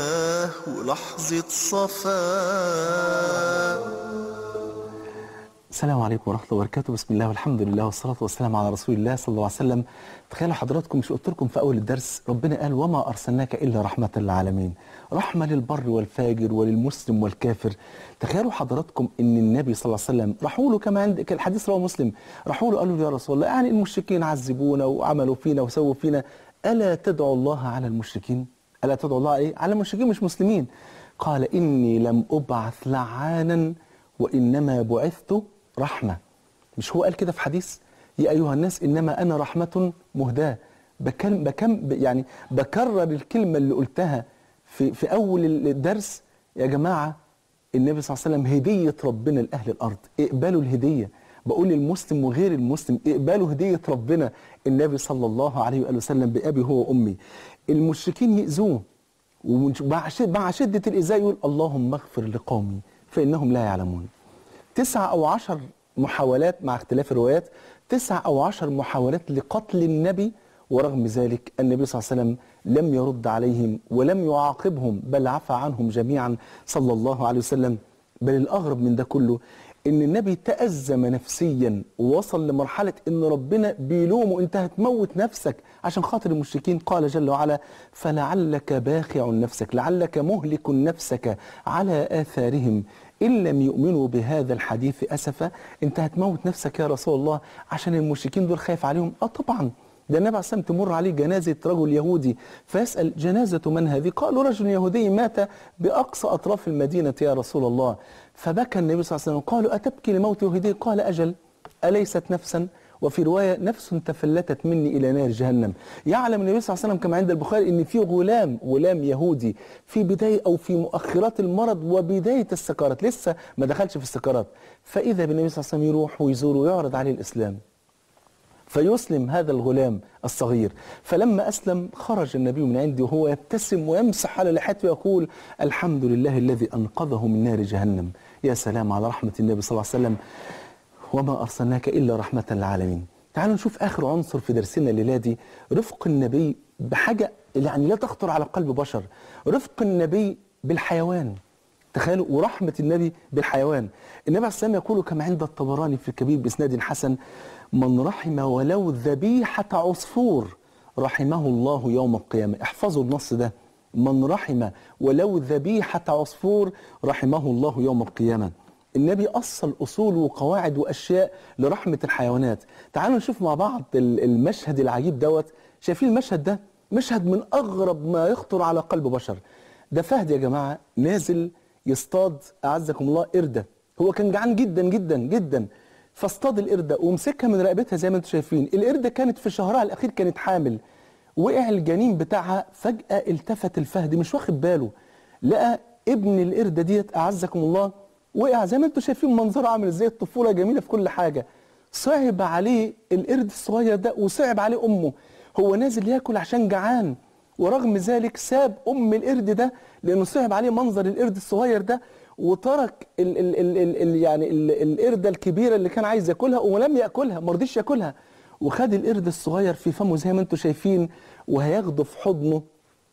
ولحظة صفا السلام عليكم ورحمة الله وبركاته بسم الله والحمد لله والصلاة والسلام على رسول الله صلى الله عليه وسلم تخيلوا حضراتكم مش قلت لكم في أول الدرس ربنا قال وما أرسلناك إلا رحمة للعالمين رحمة للبر والفاجر وللمسلم والكافر تخيلوا حضراتكم إن النبي صلى الله عليه وسلم راحوا له كما عندك الحديث رواه مسلم راحوا له قالوا له يا رسول الله يعني المشركين عذبونا وعملوا فينا وسووا فينا ألا تدعو الله على المشركين ألا تدعو الله إيه على المشركين مش مسلمين قال إني لم أبعث لعانا وإنما بعثت رحمة مش هو قال كده في حديث يا أيها الناس إنما أنا رحمة مهداة بكم بكم يعني بكرر الكلمة اللي قلتها في, في أول الدرس يا جماعة النبي صلى الله عليه وسلم هدية ربنا لأهل الأرض اقبلوا الهدية بقول للمسلم وغير المسلم اقبلوا هدية ربنا النبي صلى الله عليه وآله وسلم بأبي هو وأمي المشركين يأذوه ومع شد- مع شدة الإزاء يقول اللهم اغفر لقومي فإنهم لا يعلمون تسع أو عشر محاولات مع اختلاف الروايات تسع أو عشر محاولات لقتل النبي ورغم ذلك النبي صلى الله عليه وسلم لم يرد عليهم ولم يعاقبهم بل عفى عنهم جميعا صلى الله عليه وسلم بل الأغرب من ده كله إن النبي تأزم نفسيا ووصل لمرحلة إن ربنا بيلومه أنت هتموت نفسك عشان خاطر المشركين قال جل وعلا فلعلك باخع نفسك لعلك مهلك نفسك على آثارهم إن لم يؤمنوا بهذا الحديث أسفا أنت هتموت نفسك يا رسول الله عشان المشركين دول خايف عليهم آه طبعا ده النبي عليه الصلاة والسلام تمر عليه جنازة رجل يهودي فيسأل جنازة من هذه قالوا رجل يهودي مات بأقصى أطراف المدينة يا رسول الله فبكى النبي صلى الله عليه وسلم قالوا أتبكي لموت يهودي قال أجل أليست نفسا وفي رواية نفس تفلتت مني إلى نار جهنم يعلم النبي صلى الله عليه وسلم كما عند البخاري أن في غلام غلام يهودي في بداية أو في مؤخرات المرض وبداية السكرات لسه ما دخلش في السكرات فإذا بالنبي صلى الله عليه وسلم يروح ويزوره ويعرض عليه الإسلام فيسلم هذا الغلام الصغير فلما أسلم خرج النبي من عنده وهو يبتسم ويمسح على لحيته ويقول الحمد لله الذي أنقذه من نار جهنم يا سلام على رحمة النبي صلى الله عليه وسلم وما أرسلناك إلا رحمة للعالمين تعالوا نشوف آخر عنصر في درسنا الليلة دي رفق النبي بحاجة يعني لا تخطر على قلب بشر رفق النبي بالحيوان تخيلوا ورحمة النبي بالحيوان النبي عليه السلام يقول كما عند الطبراني في الكبير بإسناد حسن من رحم ولو ذبيحة عصفور رحمه الله يوم القيامة احفظوا النص ده من رحم ولو ذبيحة عصفور رحمه الله يوم القيامة النبي أصل أصول وقواعد وأشياء لرحمة الحيوانات تعالوا نشوف مع بعض ال- المشهد العجيب دوت شايفين المشهد ده مشهد من أغرب ما يخطر على قلب بشر ده فهد يا جماعة نازل يصطاد أعزكم الله قردة هو كان جعان جدا جدا جدا فاصطاد القردة ومسكها من رقبتها زي ما انتم شايفين القردة كانت في شهرها الأخير كانت حامل وقع الجنين بتاعها فجأة التفت الفهد مش واخد باله لقى ابن القردة ديت أعزكم الله وقع زي ما انتم شايفين منظره عامل ازاي الطفولة جميلة في كل حاجة صعب عليه القرد الصغير ده وصعب عليه أمه هو نازل ياكل عشان جعان ورغم ذلك ساب ام القرد ده لانه صعب عليه منظر القرد الصغير ده وترك ال ال ال ال ال يعني ال القرده الكبيره اللي كان عايز ياكلها ولم ياكلها ما رضيش ياكلها وخد القرد الصغير في فمه زي ما انتم شايفين وهياخده في حضنه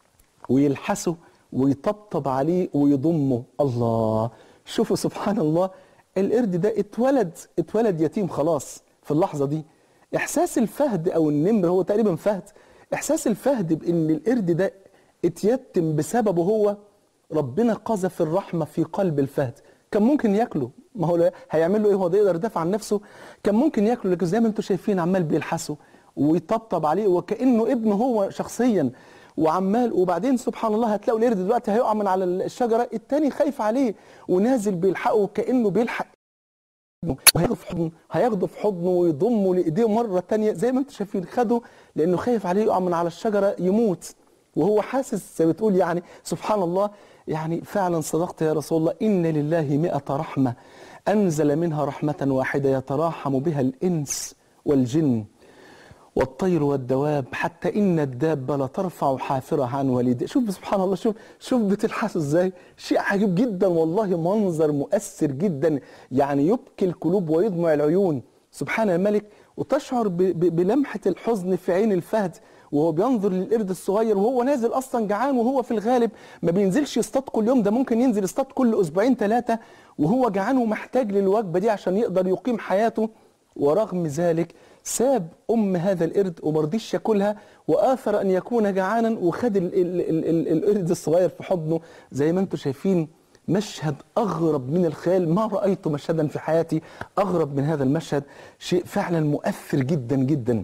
ويلحسه ويطبطب عليه ويضمه الله شوفوا سبحان الله القرد ده اتولد اتولد يتيم خلاص في اللحظه دي احساس الفهد او النمر هو تقريبا فهد احساس الفهد بان القرد ده اتيتم بسببه هو ربنا قذف الرحمه في قلب الفهد كان ممكن ياكله ما هو لا- هيعمل له ايه هو ده يقدر يدافع عن نفسه كان ممكن ياكله لكن زي ما انتم شايفين عمال بيلحسه ويطبطب عليه وكانه ابنه هو شخصيا وعمال وبعدين سبحان الله هتلاقوا القرد دلوقتي هيقع من على الشجره التاني خايف عليه ونازل بيلحقه كانه بيلحق وهياخده في حضنه هياخده في حضنه ويضمه لايديه مره تانية زي ما انتم شايفين خده لانه خايف عليه يقع من على الشجره يموت وهو حاسس زي ما بتقول يعني سبحان الله يعني فعلا صدقت يا رسول الله ان لله مئة رحمه انزل منها رحمه واحده يتراحم بها الانس والجن والطير والدواب حتى إن الدابة لترفع حافرها عن والدها شوف سبحان الله شوف شوف بتلحسوا ازاي شيء عجيب جدا والله منظر مؤثر جدا يعني يبكي القلوب ويدمع العيون سبحان الملك وتشعر ب- ب- بلمحة الحزن في عين الفهد وهو بينظر للقرد الصغير وهو نازل اصلا جعان وهو في الغالب ما بينزلش يصطاد كل يوم ده ممكن ينزل يصطاد كل اسبوعين ثلاثه وهو جعان ومحتاج للوجبه دي عشان يقدر يقيم حياته ورغم ذلك ساب ام هذا القرد وما رضيش ياكلها واثر ان يكون جعانا وخد ال ال ال ال القرد الصغير في حضنه زي ما انتم شايفين مشهد اغرب من الخيال ما رايت مشهدا في حياتي اغرب من هذا المشهد شيء فعلا مؤثر جدا جدا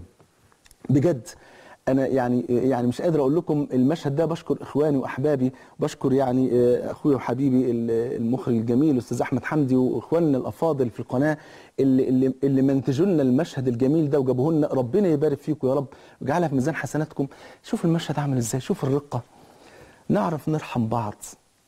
بجد انا يعني يعني مش قادر اقول لكم المشهد ده بشكر اخواني واحبابي بشكر يعني آه، اخويا وحبيبي ال- المخرج الجميل الاستاذ احمد حمدي واخواننا الافاضل في القناه اللي اللي, اللي منتجوا لنا المشهد الجميل ده وجابوه لنا ربنا يبارك فيكم يا رب ويجعلها في ميزان حسناتكم شوف المشهد عامل ازاي شوف الرقه نعرف نرحم بعض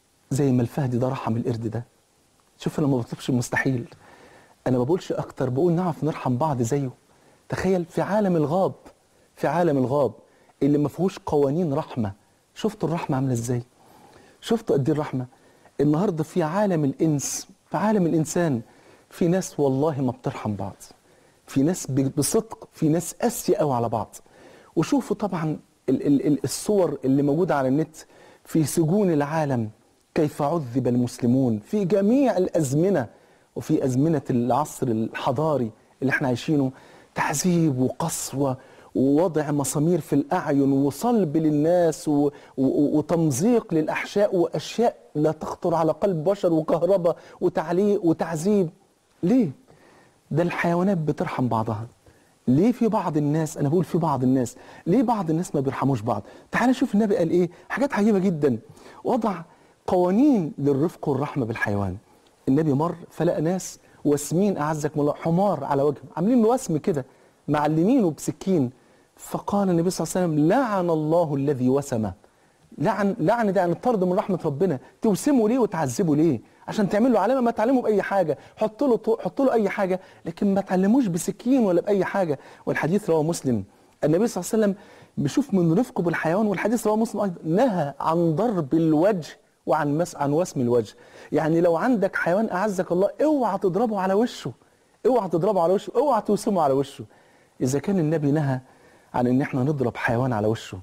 زي ما الفهد ده رحم القرد ده شوف انا ما بطلبش المستحيل انا ما بقولش اكتر بقول نعرف نرحم بعض زيه تخيل في عالم الغاب في عالم الغاب اللي ما فيهوش قوانين رحمه شفتوا الرحمه عامله ازاي شفتوا قد ايه الرحمه النهارده في عالم الانس في عالم الانسان في ناس والله ما بترحم بعض في ناس ب- بصدق في ناس قاسيه قوي على بعض وشوفوا طبعا ال- ال- ال- الصور اللي موجوده على النت في سجون العالم كيف عذب المسلمون في جميع الازمنه وفي ازمنه العصر الحضاري اللي احنا عايشينه تعذيب وقسوه ووضع مسامير في الاعين وصلب للناس و... و... وتمزيق للاحشاء واشياء لا تخطر على قلب بشر وكهرباء وتعليق وتعذيب ليه؟ ده الحيوانات بترحم بعضها ليه في بعض الناس انا بقول في بعض الناس ليه بعض الناس ما بيرحموش بعض تعال نشوف النبي قال ايه حاجات عجيبه جدا وضع قوانين للرفق والرحمه بالحيوان النبي مر فلقى ناس واسمين اعزكم الله حمار على وجهه عاملين له وسم كده معلمينه بسكين فقال النبي صلى الله عليه وسلم لعن الله الذي وسمه لعن لعن ده يعني طرد من رحمه ربنا توسمه ليه وتعذبه ليه عشان تعمل له علامه ما تعلمه باي حاجه حط له طو- حط له اي حاجه لكن ما تعلموش بسكين ولا باي حاجه والحديث رواه مسلم النبي صلى الله عليه وسلم بيشوف من رفقه بالحيوان والحديث رواه مسلم ايضا نهى عن ضرب الوجه وعن مس عن وسم الوجه يعني لو عندك حيوان اعزك الله اوعى تضربه على وشه اوعى تضربه على وشه اوعى توسمه على وشه اذا كان النبي نهى عن ان احنا نضرب حيوان على وشه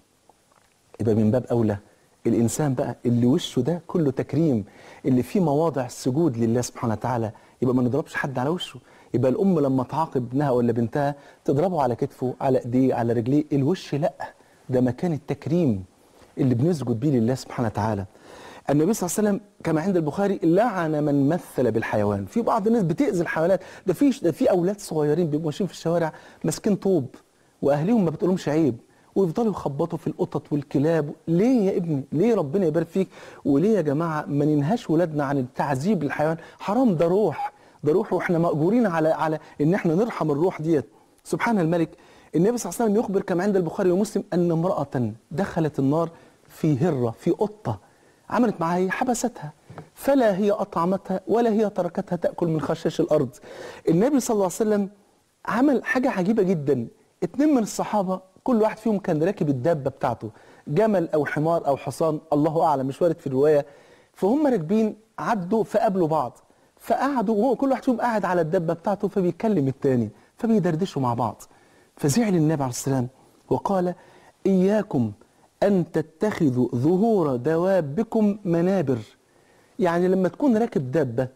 يبقى من باب اولى الانسان بقى اللي وشه ده كله تكريم اللي فيه مواضع السجود لله سبحانه وتعالى يبقى ما نضربش حد على وشه يبقى الام لما تعاقب ابنها ولا بنتها تضربه على كتفه على ايديه على رجليه الوش لا ده مكان التكريم اللي بنسجد بيه لله سبحانه وتعالى النبي صلى الله عليه وسلم كما عند البخاري لعن من مثل بالحيوان في بعض الناس بتأذي الحيوانات ده في ده في اولاد صغيرين بيبقوا ماشيين في الشوارع ماسكين طوب واهليهم ما بتقولهمش عيب ويفضلوا يخبطوا في القطط والكلاب ليه يا ابني ليه ربنا يبارك فيك وليه يا جماعه ما ننهاش ولادنا عن التعذيب للحيوان حرام ده روح ده روح واحنا مأجورين على على ان احنا نرحم الروح ديت سبحان الملك النبي صلى الله عليه وسلم يخبر كما عند البخاري ومسلم ان امراه دخلت النار في هره في قطه عملت معاها ايه حبستها فلا هي اطعمتها ولا هي تركتها تاكل من خشاش الارض النبي صلى الله عليه وسلم عمل حاجه عجيبه جدا اتنين من الصحابه كل واحد فيهم كان راكب الدابه بتاعته جمل او حمار او حصان الله اعلم مش وارد في الروايه فهم راكبين عدوا فقابلوا بعض فقعدوا وهو كل واحد فيهم قاعد على الدابه بتاعته فبيكلم التاني فبيدردشوا مع بعض فزعل النبي عليه السلام وقال اياكم ان تتخذوا ظهور دوابكم منابر يعني لما تكون راكب دابه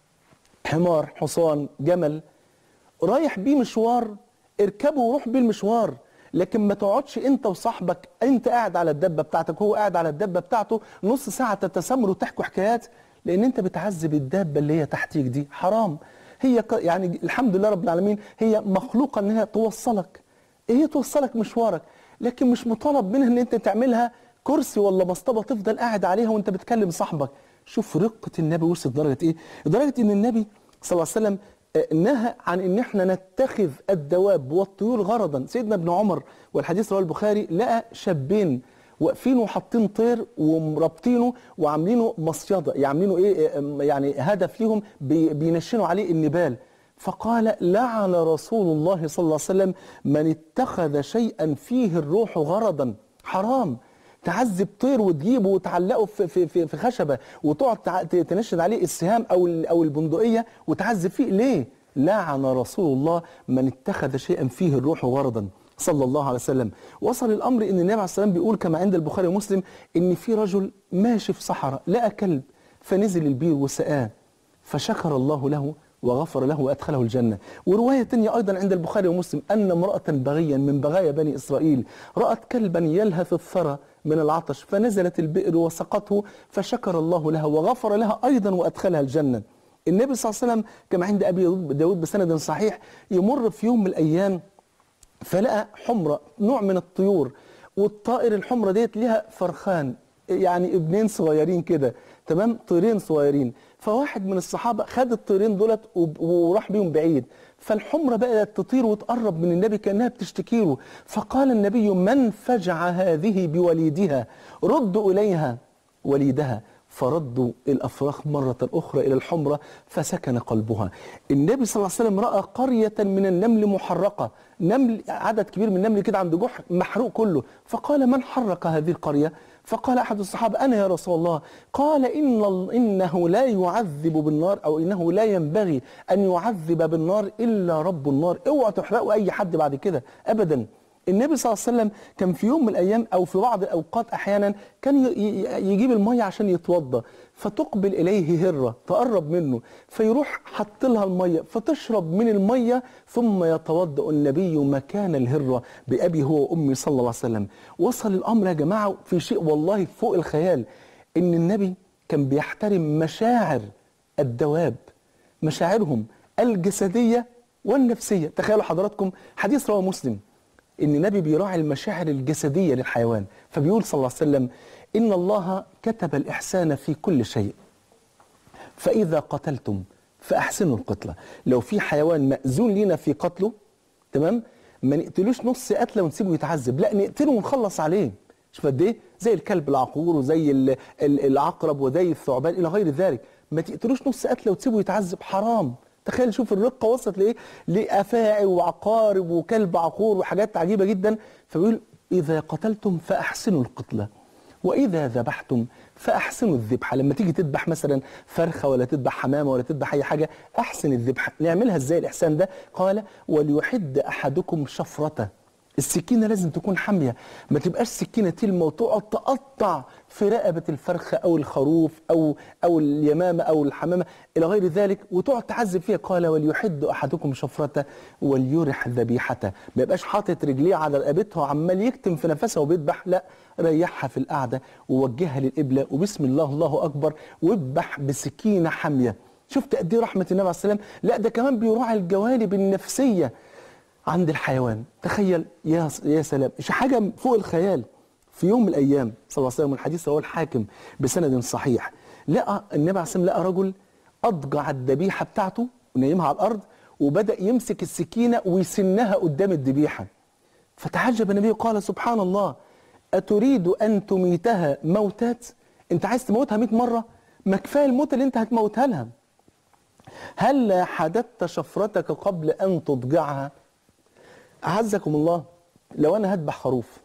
حمار حصان جمل رايح بيه مشوار اركبه وروح بيه المشوار لكن ما تقعدش انت وصاحبك انت قاعد على الدبه بتاعتك هو قاعد على الدبه بتاعته نص ساعه تتسامروا وتحكوا حكايات لان انت بتعذب الدابه اللي هي تحتيك دي حرام هي ك- يعني الحمد لله رب العالمين هي مخلوقه ان هي توصلك هي توصلك مشوارك لكن مش مطالب منها ان انت تعملها كرسي ولا مصطبه تفضل قاعد عليها وانت بتكلم صاحبك شوف رقه النبي وصلت درجه ايه لدرجه ان النبي صلى الله عليه وسلم آه، نهى عن ان احنا نتخذ الدواب والطيور غرضا سيدنا ابن عمر والحديث رواه البخاري لقى شابين واقفين وحاطين طير ومربطينه وعاملينه مصيده يعني عاملينه ايه آه، يعني هدف ليهم بي- بينشنوا عليه النبال فقال لعن رسول الله صلى الله عليه وسلم من اتخذ شيئا فيه الروح غرضا حرام تعذب طير وتجيبه وتعلقه في في في, في خشبه وتقعد تع- ت- تنشد عليه السهام او ال- او البندقيه وتعذب فيه ليه؟ لعن رسول الله من اتخذ شيئا فيه الروح غرضا صلى الله عليه وسلم وصل الامر ان النبي عليه السلام بيقول كما عند البخاري ومسلم ان في رجل ماشي في صحراء لقى كلب فنزل البير وسقاه فشكر الله له وغفر له وادخله الجنه وروايه تانية ايضا عند البخاري ومسلم ان امراه بغيا من بغايا بني اسرائيل رات كلبا يلهث الثرى من العطش فنزلت البئر وسقته فشكر الله لها وغفر لها ايضا وادخلها الجنه النبي صلى الله عليه وسلم كما عند ابي داود بسند صحيح يمر في يوم من الايام فلقى حمرة نوع من الطيور والطائر الحمرة ديت ليها فرخان يعني ابنين صغيرين كده تمام طيرين صغيرين فواحد من الصحابة خد الطيرين دولت وب- وراح بيهم بعيد فالحمرة بدأت تطير وتقرب من النبي كأنها بتشتكي له فقال النبي من فجع هذه بوليدها ردوا إليها وليدها فردوا الأفراخ مرة أخرى إلى الحمرة فسكن قلبها النبي صلى الله عليه وسلم رأى قرية من النمل محرقة نمل عدد كبير من النمل كده عند جحر محروق كله فقال من حرق هذه القرية فقال أحد الصحابة أنا يا رسول الله قال إن ال- إنه لا يعذب بالنار أو إنه لا ينبغي أن يعذب بالنار إلا رب النار اوعى تحرقوا أي حد بعد كده أبدا النبي صلى الله عليه وسلم كان في يوم من الايام او في بعض الاوقات احيانا كان ي- ي- يجيب الميه عشان يتوضا فتقبل اليه هره تقرب منه فيروح حط لها الميه فتشرب من الميه ثم يتوضا النبي مكان الهره بابي هو وامي صلى الله عليه وسلم وصل الامر يا جماعه في شيء والله فوق الخيال ان النبي كان بيحترم مشاعر الدواب مشاعرهم الجسديه والنفسيه تخيلوا حضراتكم حديث رواه مسلم ان النبي بيراعي المشاعر الجسديه للحيوان فبيقول صلى الله عليه وسلم ان الله كتب الاحسان في كل شيء فاذا قتلتم فاحسنوا القتله لو في حيوان ماذون لينا في قتله تمام ما نقتلوش نص قتله ونسيبه يتعذب لا نقتله ونخلص عليه شوف قد ايه زي الكلب العقور وزي ال- ال- العقرب وزي الثعبان الى غير ذلك ما تقتلوش نص قتله وتسيبه يتعذب حرام تخيل شوف الرقه وصلت لايه لافاعي وعقارب وكلب عقور وحاجات عجيبه جدا فبيقول اذا قتلتم فاحسنوا القتله واذا ذبحتم فاحسنوا الذبحه لما تيجي تذبح مثلا فرخه ولا تذبح حمامه ولا تذبح اي حاجه احسن الذبحه نعملها ازاي الاحسان ده قال وليحد احدكم شفرته السكينة لازم تكون حامية ما تبقاش سكينة تلمة وتقعد تقطع في رقبة الفرخة أو الخروف أو أو اليمامة أو الحمامة إلى غير ذلك وتقعد تعذب فيها قال وليحد أحدكم شفرته وليرح ذبيحته ما يبقاش حاطط رجليه على رقبتها وعمال يكتم في نفسها وبيذبح لا ريحها في القعدة ووجهها للقبلة وبسم الله الله أكبر واذبح بسكينة حامية شفت قد ايه رحمة النبي عليه السلام لا ده كمان بيراعي الجوانب النفسية عند الحيوان تخيل يا يا سلام مش حاجه فوق الخيال في يوم من الايام صلى الله عليه وسلم الحديث هو الحاكم بسند صحيح لقى النبي عليه السلام لقى رجل اضجع الذبيحه بتاعته ونيمها على الارض وبدا يمسك السكينه ويسنها قدام الذبيحه فتعجب النبي قال سبحان الله اتريد ان تميتها موتات انت عايز تموتها 100 مره ما كفايه الموت اللي انت هتموتها لها هل حددت شفرتك قبل ان تضجعها أعزكم الله لو أنا هذبح خروف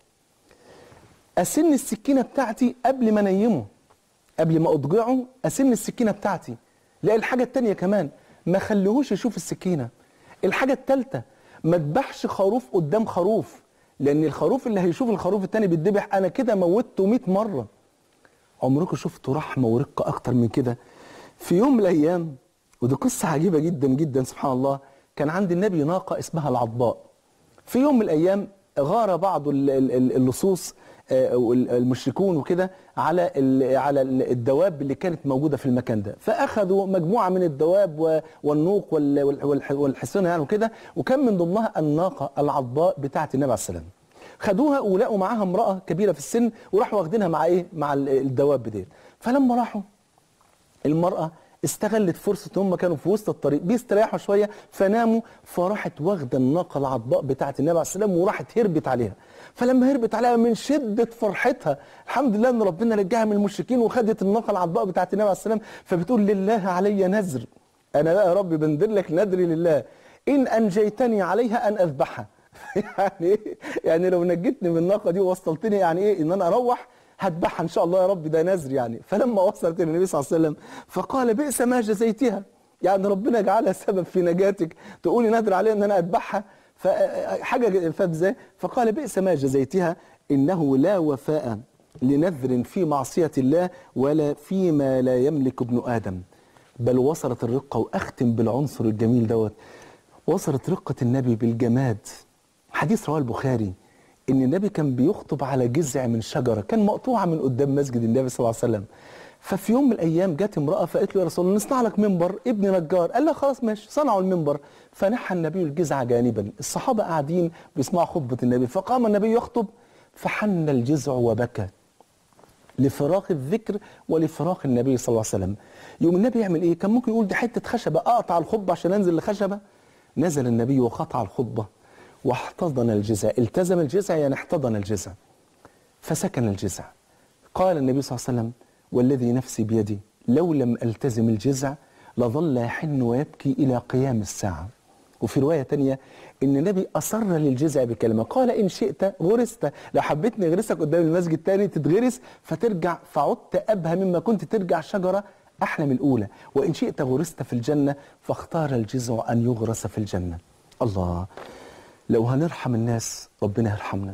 أسن السكينة بتاعتي قبل ما أنيمه قبل ما أضجعه أسن السكينة بتاعتي لا الحاجة التانية كمان ما خليهوش يشوف السكينة الحاجة التالتة ما اذبحش خروف قدام خروف لأن الخروف اللي هيشوف الخروف التاني بيتذبح أنا كده موتته 100 مرة عمركم شفتوا رحمة ورقة أكتر من كده في يوم من الأيام ودي قصة عجيبة جدا جدا سبحان الله كان عند النبي ناقة اسمها العضباء في يوم من الايام غار بعض ال- ال- ال- اللصوص آه، وال- المشركون وكده على ال- على ال- الدواب اللي كانت موجوده في المكان ده فاخذوا مجموعه من الدواب و- والنوق وال- وال- والح- والحصينه يعني وكده وكان من ضمنها الناقه العضباء بتاعه النبي عليه السلام خدوها ولقوا معاها امراه كبيره في السن وراحوا واخدينها مع ايه مع ال- الدواب ديت فلما راحوا المرأة استغلت فرصة ان هم كانوا في وسط الطريق بيستريحوا شوية فناموا فراحت واخدة الناقة العضباء بتاعة النبي عليه السلام وراحت هربت عليها فلما هربت عليها من شدة فرحتها الحمد لله ان ربنا رجعها من المشركين وخدت الناقة العضباء بتاعة النبي عليه السلام فبتقول لله علي نذر انا بقى يا رب بندر لك نذري لله ان انجيتني عليها ان اذبحها يعني ايه يعني لو نجيتني من الناقة دي ووصلتني يعني ايه ان انا اروح هذبحها ان شاء الله يا رب ده نذر يعني فلما وصلت النبي صلى الله عليه وسلم فقال بئس ما جزيتها يعني ربنا جعلها سبب في نجاتك تقولي نذر عليها ان انا اذبحها فحاجه فاهم ازاي فقال بئس ما جزيتها انه لا وفاء لنذر في معصيه الله ولا فيما لا يملك ابن ادم بل وصلت الرقه واختم بالعنصر الجميل دوت وصلت رقه النبي بالجماد حديث رواه البخاري ان النبي كان بيخطب على جذع من شجره كان مقطوعه من قدام مسجد النبي صلى الله عليه وسلم ففي يوم من الايام جت امراه فقالت له يا رسول الله نصنع لك منبر ابن نجار قال لها خلاص ماشي صنعوا المنبر فنحى النبي الجذع جانبا الصحابه قاعدين بيسمعوا خطبه النبي فقام النبي يخطب فحن الجذع وبكى لفراغ الذكر ولفراغ النبي صلى الله عليه وسلم يوم النبي يعمل ايه كان ممكن يقول دي حته خشبه اقطع الخطبه عشان انزل لخشبه نزل النبي وقطع الخطبه واحتضن الجذع التزم الجذع يعني احتضن الجذع فسكن الجذع قال النبي صلى الله عليه وسلم والذي نفسي بيدي لو لم التزم الجذع لظل يحن ويبكي الى قيام الساعه وفي روايه تانية ان النبي اصر للجذع بكلمه قال ان شئت غرست لو حبيت نغرسك قدام المسجد تاني تتغرس فترجع فعدت ابهى مما كنت ترجع شجره احلى من الاولى وان شئت غرست في الجنه فاختار الجذع ان يغرس في الجنه الله لو هنرحم الناس ربنا يرحمنا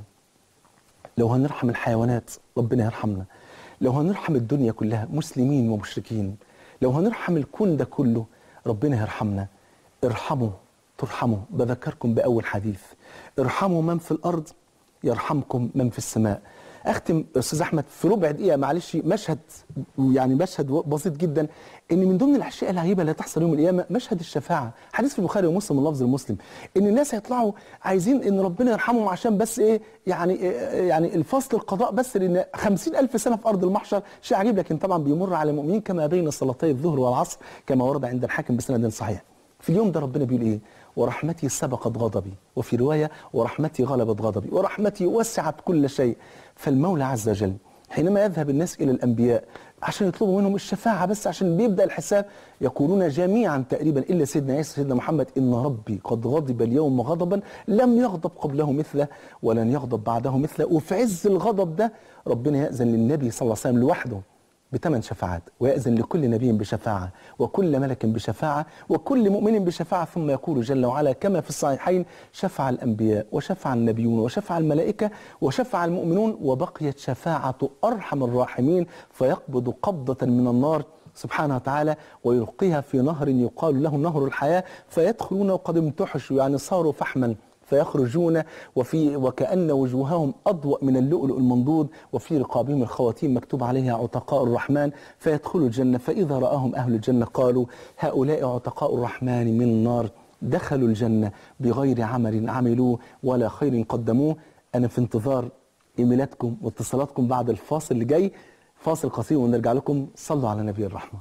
لو هنرحم الحيوانات ربنا يرحمنا لو هنرحم الدنيا كلها مسلمين ومشركين لو هنرحم الكون ده كله ربنا يرحمنا ارحموا ترحموا بذكركم بأول حديث ارحموا من في الأرض يرحمكم من في السماء اختم استاذ احمد في ربع دقيقه معلش مشهد يعني مشهد بسيط جدا ان من ضمن الاشياء العجيبه اللي هتحصل يوم القيامه مشهد الشفاعه حديث في البخاري ومسلم اللفظ المسلم ان الناس هيطلعوا عايزين ان ربنا يرحمهم عشان بس ايه يعني إيه يعني الفصل القضاء بس لان خمسين ألف سنه في ارض المحشر شيء عجيب لكن طبعا بيمر على المؤمنين كما بين صلاتي الظهر والعصر كما ورد عند الحاكم بسند صحيح في اليوم ده ربنا بيقول ايه ورحمتي سبقت غضبي وفي رواية ورحمتي غلبت غضبي ورحمتي وسعت كل شيء فالمولى عز وجل حينما يذهب الناس إلى الأنبياء عشان يطلبوا منهم الشفاعة بس عشان بيبدأ الحساب يقولون جميعا تقريبا إلا سيدنا عيسى سيدنا محمد إن ربي قد غضب اليوم غضبا لم يغضب قبله مثله ولن يغضب بعده مثله وفي عز الغضب ده ربنا يأذن للنبي صلى الله عليه وسلم لوحده بثمان شفاعات ويأذن لكل نبي بشفاعة وكل ملك بشفاعة وكل مؤمن بشفاعة ثم يقول جل وعلا كما في الصحيحين شفع الأنبياء وشفع النبيون وشفع الملائكة وشفع المؤمنون وبقيت شفاعة أرحم الراحمين فيقبض قبضة من النار سبحانه وتعالى ويلقيها في نهر يقال له نهر الحياة فيدخلون وقد امتحشوا يعني صاروا فحما فيخرجون وفي وكأن وجوههم أضوأ من اللؤلؤ المنضود وفي رقابهم الخواتيم مكتوب عليها عتقاء الرحمن فيدخلوا الجنة فإذا رآهم أهل الجنة قالوا هؤلاء عتقاء الرحمن من النار دخلوا الجنة بغير عمل عملوه ولا خير قدموه أنا في انتظار إيميلاتكم واتصالاتكم بعد الفاصل اللي جاي فاصل قصير ونرجع لكم صلوا على نبي الرحمة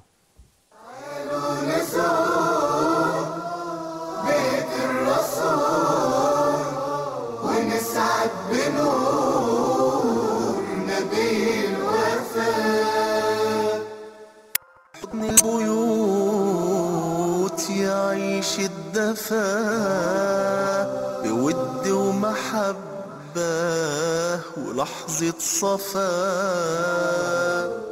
بيت الرسول ونسعد بنور نبي الوفاء حضن البيوت يعيش الدفا بود ومحبة ولحظة صفاء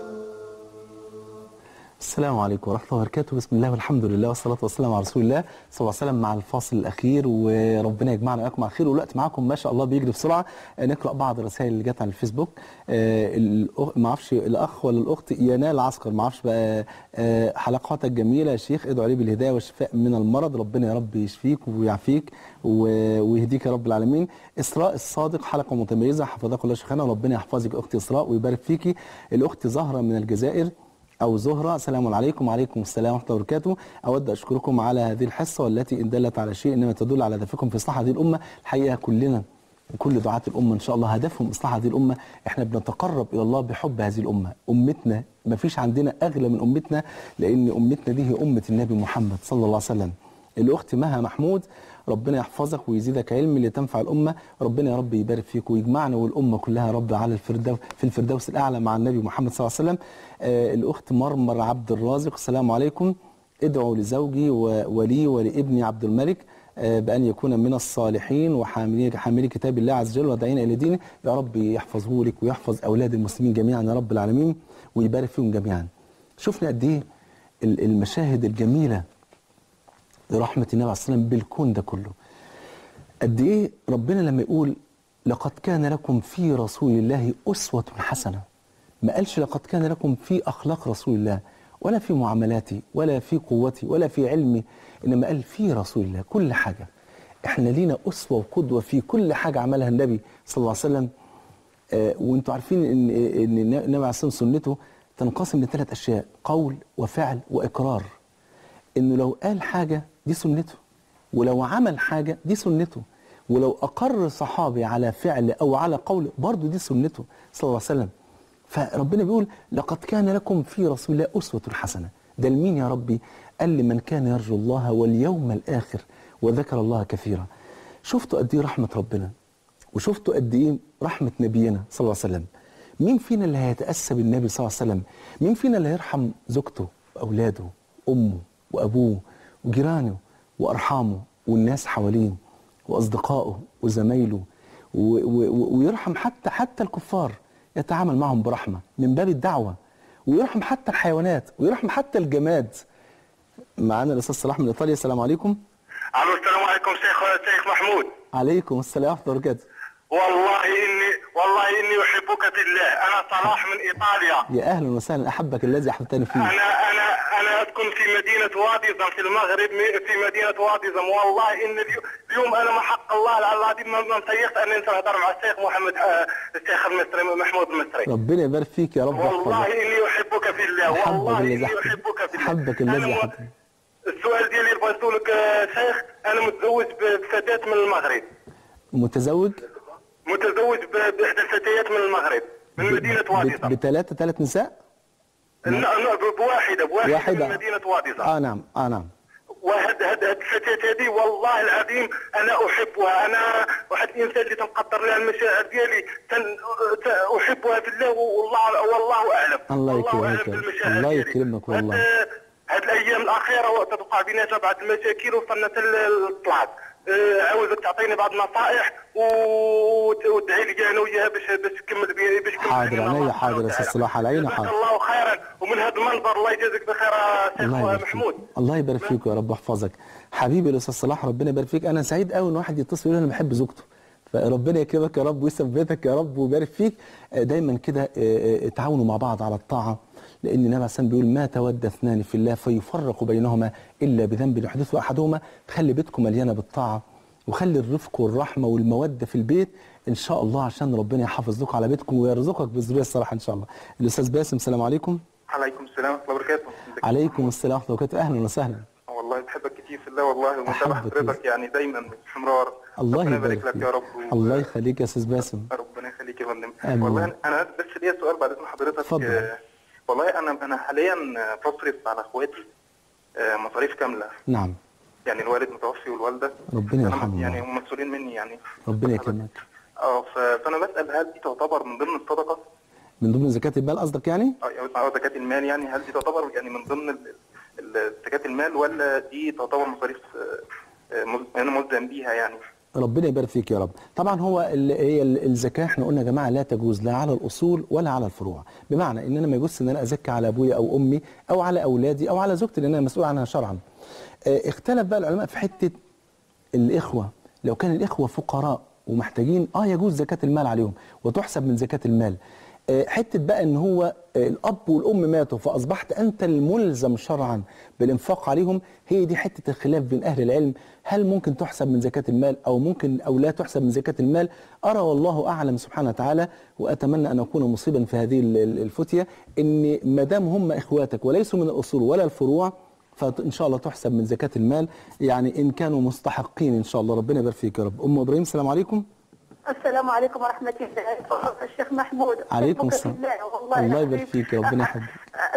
السلام عليكم ورحمة الله وبركاته بسم الله والحمد لله والصلاة والسلام على رسول الله صلى الله عليه وسلم مع الفاصل الأخير وربنا يجمعنا وإياكم على خير والوقت معاكم ما شاء الله بيجري بسرعة آه، نقرأ بعض الرسائل اللي جت على الفيسبوك آه، الأخ- ما اعرفش الأخ ولا الأخت ينال عسكر ما اعرفش بقى آه، حلقاتك جميلة يا شيخ ادعوا لي بالهداية والشفاء من المرض ربنا يا رب يشفيك ويعافيك و- ويهديك يا رب العالمين إسراء الصادق حلقة متميزة حفظك الله شيخنا وربنا يحفظك أختي إسراء ويبارك فيكي الأخت زهرة من الجزائر أو زهرة السلام عليكم وعليكم السلام ورحمة الله وبركاته أود أشكركم على هذه الحصة والتي إن دلت على شيء إنما تدل على هدفكم في إصلاح هذه الأمة الحقيقة كلنا وكل دعاة الأمة إن شاء الله هدفهم إصلاح هذه الأمة إحنا بنتقرب إلى الله بحب هذه الأمة أمتنا ما فيش عندنا أغلى من أمتنا لأن أمتنا دي هي أمة النبي محمد صلى الله عليه وسلم الأخت مها محمود ربنا يحفظك ويزيدك علم لتنفع الأمة ربنا يا رب يبارك فيك ويجمعنا والأمة كلها يا رب على الفردوس في الفردوس الأعلى مع النبي محمد صلى الله عليه وسلم آه الأخت مرمر عبد الرازق السلام عليكم ادعوا لزوجي و- ولي ولابني عبد الملك آه، بأن يكون من الصالحين وحاملي حاملي كتاب الله عز وجل وداعين إلى دينه يا رب يحفظه لك ويحفظ أولاد المسلمين جميعا يا رب العالمين ويبارك فيهم جميعا شفنا قد إيه ال- المشاهد الجميلة لرحمة النبي عليه الصلاة والسلام بالكون ده كله قد ايه ربنا لما يقول لقد كان لكم في رسول الله أسوة حسنة ما قالش لقد كان لكم في أخلاق رسول الله ولا في معاملاتي ولا في قوتي ولا في علمي إنما قال في رسول الله كل حاجة احنا لينا أسوة وقدوة في كل حاجة عملها النبي صلى الله عليه وسلم آه، وانتوا عارفين ان ان النبي عليه الصلاه والسلام سنته تنقسم لثلاث اشياء قول وفعل واقرار انه لو قال حاجه دي سنته ولو عمل حاجه دي سنته ولو اقر صحابي على فعل او على قول برضه دي سنته صلى الله عليه وسلم فربنا بيقول لقد كان لكم في رسول الله اسوه حسنه ده لمين يا ربي قال لمن كان يرجو الله واليوم الاخر وذكر الله كثيرا شفتوا قد ايه رحمه ربنا وشفتوا قد ايه رحمه نبينا صلى الله عليه وسلم مين فينا اللي هيتاسى بالنبي صلى الله عليه وسلم مين فينا اللي هيرحم زوجته واولاده امه وابوه وجيرانه وارحامه والناس حواليه واصدقائه وزمايله و- و- و- ويرحم حتى حتى الكفار يتعامل معهم برحمه من باب الدعوه ويرحم حتى الحيوانات ويرحم حتى الجماد معانا الاستاذ صلاح من ايطاليا السلام عليكم الو السلام عليكم شيخ شيخ محمود عليكم السلام ورحمه الله وبركاته والله اني والله اني احبك في الله انا صلاح من ايطاليا يا اهلا وسهلا احبك الذي احببتني فيه انا انا انا اسكن في مدينه واديزم في المغرب م- في مدينه واديزم والله ان اليو- اليوم انا ما حق الله العظيم ما ما متيقت اني نهضر مع الشيخ محمد آه، الشيخ المصري محمود المصري ربنا يبارك فيك يا رب والله ويحفظك اني احبك في الله أحبك والله الذي اني أحبك. احبك في الله أحبك أنا الذي مو- أحبك. السؤال ديالي اللي بغيت نسولك آه، شيخ انا متزوج بفتاه من المغرب متزوج متزوج ب- باحدى الفتيات من المغرب من مدينه واديزم بثلاثة ثلاث نساء لا لا ب- بواحده بواحده واحدة من مدينه واديزم اه نعم اه نعم وهاد هاد هاد الفتاة هذه والله العظيم انا احبها انا واحد الانسان اللي تنقدر لها المشاعر ديالي تن ت- احبها في الله والله والله اعلم الله والله يكرمك أعلم يا رب. بالمشاعر الله ديالي. يكرمك وهاد- والله. هاد الايام الاخيره وتتوقع بيناتنا بعض المشاكل وصلنا حتى للطلاق آه، عاوزك تعطيني بعض النصائح وت- وتدعي لي انا وياها باش باش تكمل بي باش تكمل حاضر، بيننا عينيا الله حاضر سبحانه يا أستاذ وتعالى. صلاح، على عيني جزاك حاضر. الله خيرا ومن هذا المنظر الله يجازيك بخير يا شيخ الله يبارك محمود فيك الله يبارك فيك يا رب يحفظك حبيبي الاستاذ صلاح ربنا يبارك فيك انا سعيد قوي ان واحد يتصل يقول انا بحب زوجته فربنا يكرمك يا رب ويثبتك يا رب ويبارك فيك آه، دايما كده آه، آه، تعاونوا مع بعض على الطاعه لان النبي عليه الصلاه والسلام بيقول ما تود اثنان في الله فيفرق بينهما الا بذنب يحدثه احدهما خلي بيتكم مليانه بالطاعه وخلي الرفق والرحمه والموده في البيت ان شاء الله عشان ربنا يحافظ لكم على بيتكم ويرزقك بالذريه الصالحه ان شاء الله الاستاذ باسم السلام عليكم عليكم السلام ورحمه الله وبركاته عليكم السلام ورحمه الله وبركاته اهلا وسهلا والله بحبك كتير في الله والله ومتابع أحبك حضرتك يعني دايما باستمرار الله ربنا يبارك يبارك لك فيك يا رب و- الله يخليك يا استاذ باسم ربنا يخليك يا فندم آمين. والله أنا- انا بس ليا سؤال بعد اذن حضرتك اتفضل. آه، والله انا انا حاليا بصرف على اخواتي آه، مصاريف كامله نعم يعني الوالد متوفي والوالده ربنا أنا يرحمهم. يعني هم مسؤولين مني يعني ربنا يكرمك اه ف- فانا بسال هل دي تعتبر من ضمن الصدقه من ضمن زكاة المال قصدك يعني؟ أو- او زكاه المال يعني هل دي تعتبر يعني من ضمن ال- ال- زكاه المال ولا دي تعتبر مصاريف آه، آه، مل- انا ملزم بيها يعني ربنا يبارك فيك يا رب طبعا هو ال- هي ال- الزكاة احنا قلنا يا جماعة لا تجوز لا على الأصول ولا على الفروع بمعنى ان انا ما يجوز ان انا ازكي على ابويا او امي او على اولادي او على زوجتي لان انا مسؤول عنها شرعا اه، اختلف بقى العلماء في حتة الإخوة لو كان الإخوة فقراء ومحتاجين اه يجوز زكاة المال عليهم وتحسب من زكاة المال آه، حتة بقى ان هو آه، الأب والأم ماتوا فأصبحت أنت الملزم شرعا بالإنفاق عليهم هي دي حتة الخلاف بين أهل العلم هل ممكن تحسب من زكاة المال أو ممكن أو لا تحسب من زكاة المال أرى والله أعلم سبحانه وتعالى وأتمنى أن أكون مصيبا في هذه ال- ال- الفتية إن ما دام هم إخواتك وليسوا من الأصول ولا الفروع فان شاء الله تحسب من زكاه المال يعني ان كانوا مستحقين ان شاء الله ربنا يبارك فيك يا رب ام ابراهيم السلام عليكم السلام عليكم ورحمة الله الشيخ محمود عليكم أحبك في السلام. الله والله الله العظيم. يبارك فيك، ربنا يحبك.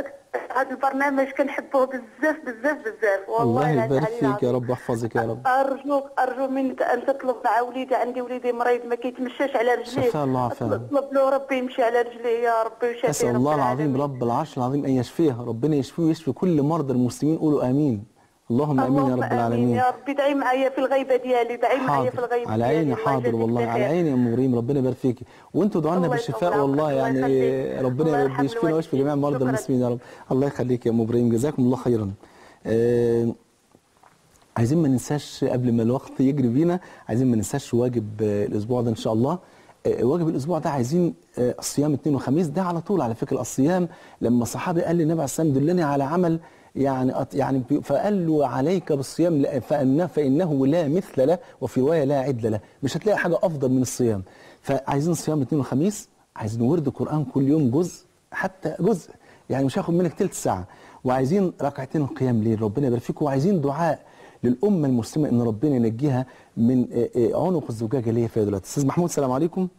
هذا البرنامج كنحبه بزاف بزاف بزاف والله الله العظيم يبارك علي فيك يا العظيم. رب يحفظك يا رب ارجوك ارجو منك ان تطلب مع وليدي عندي وليدي مريض ما كيتمشاش على رجليه شفاه الله وعافاه. اطلب له ربي يمشي على رجليه يا ربي ويشافيه اسال رب الله العظيم العالمين. رب العرش العظيم ان يشفيه ربنا يشفيه ويشفي كل مرضى المسلمين قولوا امين اللهم امين يا اللهم رب امين العالمين يا ربي دعي معايا في الغيبه ديالي دعي معايا في حاضر الغيبه على ديالي عيني الله حاضر يجازيك والله بخير. على عيني يا ام ابراهيم ربنا يبارك فيكي وانتوا ادعوا لنا الله بالشفاء يطول والله عمرك، الله يعني يخليك. ربنا الله يا رب يرحم يشفينا ويشفي جميع مرضى شكراً. المسلمين يا رب الله يخليك يا ام ابراهيم جزاكم الله خيرا آه، عايزين ما ننساش قبل ما الوقت يجري بينا عايزين ما ننساش واجب آه، الاسبوع ده ان شاء الله آه، واجب الاسبوع ده عايزين آه، الصيام اثنين وخميس ده على طول على فكره الصيام لما الصحابي قال للنبي عليه الصلاه والسلام دلني على عمل يعني أط- يعني بي- فقال له عليك بالصيام لا- فإنه, فانه لا مثل له وفي روايه لا عدل له مش هتلاقي حاجه افضل من الصيام فعايزين صيام اثنين وخميس عايزين ورد قران كل يوم جزء حتى جزء يعني مش هياخد منك تلت ساعه وعايزين ركعتين قيام ليل ربنا يبارك فيكم وعايزين دعاء للامه المسلمه ان ربنا ينجيها من آه، آه، عنق الزجاجه اللي هي فيها دلوقتي استاذ محمود السلام عليكم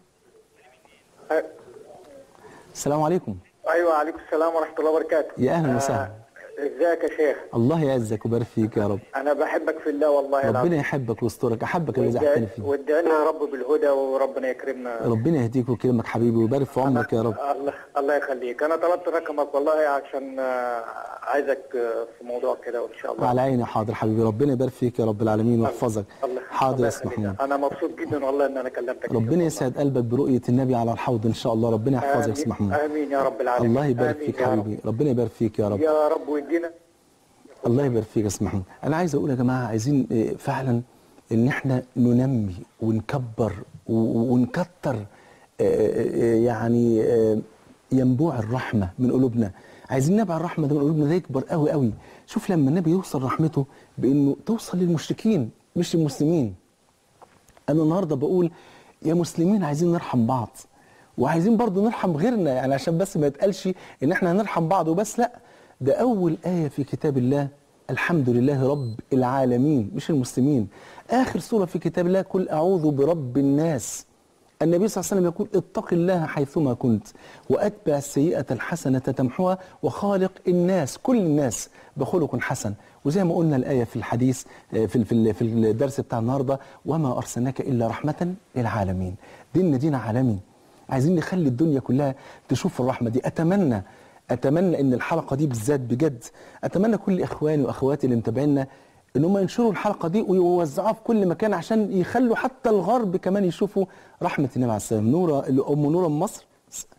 السلام عليكم ايوه عليكم السلام ورحمه الله وبركاته يا أهلا وسهلا. ازيك يا شيخ الله يعزك ويبارك فيك يا رب انا بحبك في الله والله ربنا العظيم يحبك ويسترك احبك الذي احتني فيه وادعي لنا يا رب بالهدى وربنا يكرمنا ربنا يهديك ويكرمك حبيبي ويبارك في عمرك يا رب الله الله يخليك انا طلبت رقمك والله عشان آه، عايزك آه، في موضوع كده وان شاء الله على عيني حاضر حبيبي ربنا يبارك فيك يا رب العالمين ويحفظك الله حاضر الله يا استاذ يخليك. محمود انا مبسوط جدا والله ان انا كلمتك ربنا يسعد قلبك برؤيه النبي على الحوض ان شاء الله ربنا يحفظك يا استاذ آمين. محمود امين يا رب العالمين الله يبارك آمين فيك يا رب. حبيبي ربنا يبارك فيك يا رب يا رب ويدينا الله يبارك فيك يا استاذ محمود انا عايز اقول يا جماعه عايزين آه، فعلا ان احنا ننمي ونكبر و- و- ونكتر آه، آه، يعني آه، ينبوع الرحمه من قلوبنا عايزين نبع الرحمه ده من قلوبنا ده يكبر قوي قوي شوف لما النبي يوصل رحمته بانه توصل للمشركين مش للمسلمين انا النهارده بقول يا مسلمين عايزين نرحم بعض وعايزين برضو نرحم غيرنا يعني عشان بس ما يتقالش ان احنا هنرحم بعض وبس لا ده اول ايه في كتاب الله الحمد لله رب العالمين مش المسلمين اخر سوره في كتاب الله قل اعوذ برب الناس النبي صلى الله عليه وسلم يقول اتق الله حيثما كنت واتبع السيئه الحسنه تمحوها وخالق الناس كل الناس بخلق حسن وزي ما قلنا الايه في الحديث آه، في في في الدرس بتاع النهارده وما ارسلناك الا رحمه للعالمين ديننا دين عالمي عايزين نخلي الدنيا كلها تشوف الرحمه دي اتمنى اتمنى ان الحلقه دي بالذات بجد اتمنى كل اخواني واخواتي اللي متابعينا ان هم ينشروا الحلقه دي ويوزعوها في كل مكان عشان يخلوا حتى الغرب كمان يشوفوا رحمه النبي عليه السلام نوره اللي ام نوره من مصر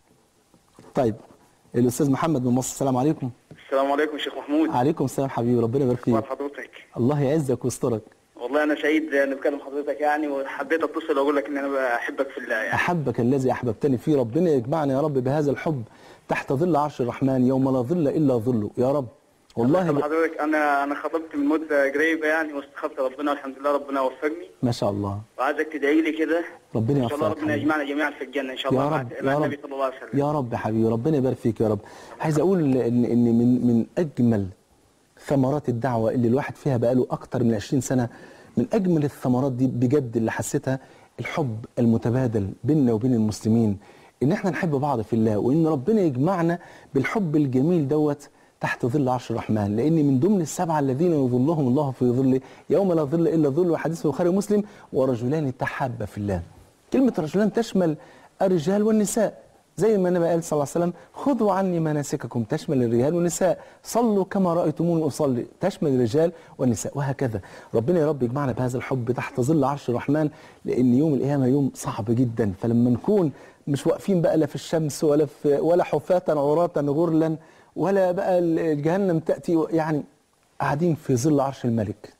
طيب الاستاذ محمد من مصر السلام عليكم السلام عليكم شيخ محمود عليكم السلام حبيبي ربنا يبارك اخبار فيك حضرتك الله يعزك ويسترك والله انا سعيد ان بكلم حضرتك يعني وحبيت اتصل واقول لك ان انا بحبك في الله يعني احبك الذي احببتني فيه ربنا يجمعنا يا رب بهذا الحب تحت ظل عرش الرحمن يوم لا ظل الا ظله يا رب والله الله ب... حضرتك انا انا خطبت من مده قريبه يعني واستخرت ربنا والحمد لله ربنا وفقني ما شاء الله وعايزك تدعي لي كده ربنا ان شاء الله يوفقك ربنا حبيبي. يجمعنا جميعا في الجنه ان شاء الله يا مع رب مع يا رب النبي صلى الله عليه وسلم يا رب يا حبيبي ربنا يبارك فيك يا رب عايز اقول ان ان من من اجمل ثمرات الدعوه اللي الواحد فيها بقاله اكتر من 20 سنه من اجمل الثمرات دي بجد اللي حسيتها الحب المتبادل بيننا وبين المسلمين ان احنا نحب بعض في الله وان ربنا يجمعنا بالحب الجميل دوت تحت ظل عرش الرحمن لان من ضمن السبعه الذين يظلهم الله في ظله يوم لا ظل الا ظل وحديث البخاري ومسلم ورجلان تحابا في الله كلمه رجلان تشمل الرجال والنساء زي ما النبي قال صلى الله عليه وسلم خذوا عني مناسككم تشمل الرجال والنساء صلوا كما رأيتموني أصلي تشمل الرجال والنساء وهكذا ربنا يا رب يجمعنا بهذا الحب تحت ظل عرش الرحمن لأن يوم القيامة يوم صعب جدا فلما نكون مش واقفين بقى لا في الشمس ولا في ولا حفاة عراة غرلا ولا بقى الجهنم تأتي يعني قاعدين في ظل عرش الملك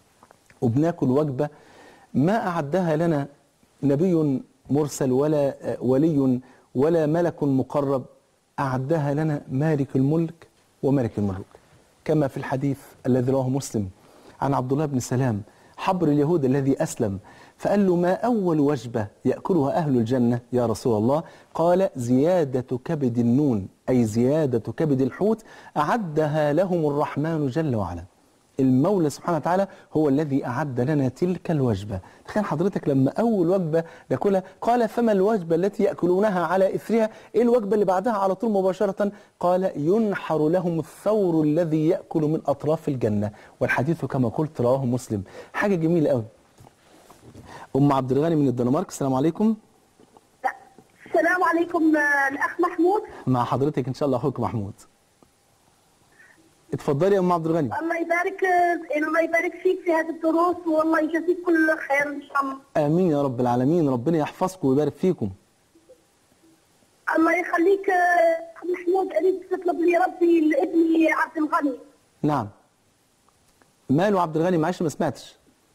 وبناكل وجبة ما أعدها لنا نبي مرسل ولا ولي ولا ملك مقرب أعدها لنا مالك الملك وملك الملوك كما في الحديث الذي رواه مسلم عن عبد الله بن سلام حبر اليهود الذي أسلم فقال له ما أول وجبة يأكلها أهل الجنة يا رسول الله قال زيادة كبد النون أي زيادة كبد الحوت أعدها لهم الرحمن جل وعلا المولى سبحانه وتعالى هو الذي أعد لنا تلك الوجبة تخيل حضرتك لما أول وجبة ناكلها قال فما الوجبة التي يأكلونها على إثرها إيه الوجبة اللي بعدها على طول مباشرة قال ينحر لهم الثور الذي يأكل من أطراف الجنة والحديث كما قلت رواه مسلم حاجة جميلة قوي أم عبد الغني من الدنمارك السلام عليكم السلام عليكم آه، الاخ محمود مع حضرتك إن شاء الله أخوك محمود اتفضلي يا أم عبد الغني الله يبارك آه، الله يبارك فيك في هذه الدروس والله يجازيك كل خير ان شاء الله آمين يا رب العالمين ربنا يحفظكم ويبارك فيكم الله يخليك آه، أخ محمود اريد تطلب لي ربي لابني عبد الغني نعم ماله عبد الغني معلش ما سمعتش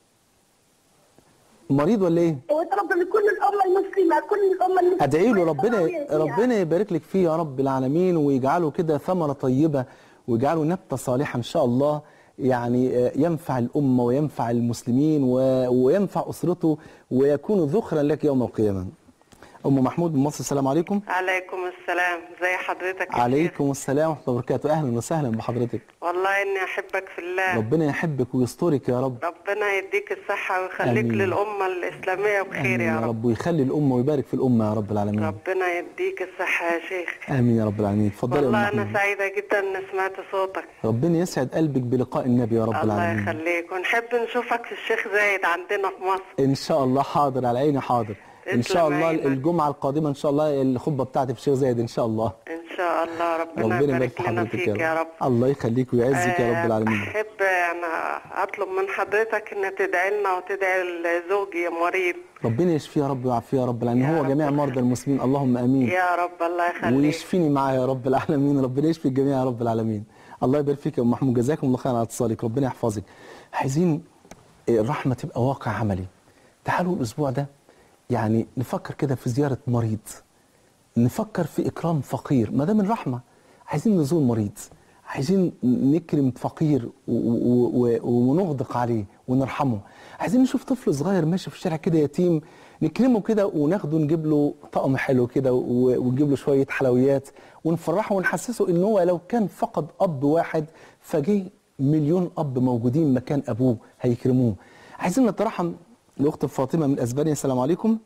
مريض ولا ايه ويتربى لكل الامه المسلمه كل الامه المسلمه ادعي له ربنا ربنا يبارك لك فيه يا رب العالمين ويجعله كده ثمره طيبه ويجعله نبته صالحه ان شاء الله يعني آه، ينفع الامه وينفع المسلمين و- وينفع اسرته ويكون ذخرا لك يوم القيامه. ام محمود من مصر السلام عليكم. عليكم السلام زي حضرتك يا شيخ؟ عليكم السلام ورحمه الله وبركاته اهلا وسهلا بحضرتك. والله اني احبك في الله ربنا يحبك ويسترك يا رب. ربنا يديك الصحة ويخليك آمين. للأمة الإسلامية بخير آمين يا رب رب ويخلي الامه ويبارك في الامه يا رب العالمين. ربنا يديك الصحة يا شيخ امين يا رب العالمين. اتفضلي يا ام والله أنا محمود. سعيدة جدا إن سمعت صوتك ربنا يسعد قلبك بلقاء النبي يا رب الله العالمين. يخليك ونحب نشوفك في الشيخ زايد عندنا في مصر ان شاء الله حاضر على عيني حاضر ان شاء تسلم الله عينك. الجمعه القادمه ان شاء الله الخطبه بتاعتي في شيخ زايد ان شاء الله إن شاء الله ربنا, ربنا يبارك يبارك في لنا حضرتك فيك يا رب الله يخليك ويعزك يا رب آه، العالمين أحب أنا أطلب من حضرتك إن تدعي لنا وتدعي لزوجي مريض ربنا يشفيه يا رب ويعافيه يا رب العالمين يا هو رب. جميع مرضى المسلمين اللهم امين يا رب الله يخليك ويشفيني معاه يا رب العالمين ربنا يشفي الجميع يا رب العالمين الله يبارك فيك يا ام محمود جزاكم الله خير على اتصالك ربنا يحفظك عايزين الرحمه تبقى واقع عملي تعالوا الاسبوع ده يعني نفكر كده في زياره مريض نفكر في اكرام فقير ما دام الرحمه عايزين نزور مريض عايزين نكرم فقير و- و- و- ونغدق عليه ونرحمه عايزين نشوف طفل صغير ماشي في الشارع كده يتيم نكرمه كده وناخده نجيب له طقم حلو كده و- ونجيب له شويه حلويات ونفرحه ونحسسه ان هو لو كان فقد اب واحد فجي مليون اب موجودين مكان ابوه هيكرموه عايزين نترحم لاخت فاطمه من اسبانيا السلام عليكم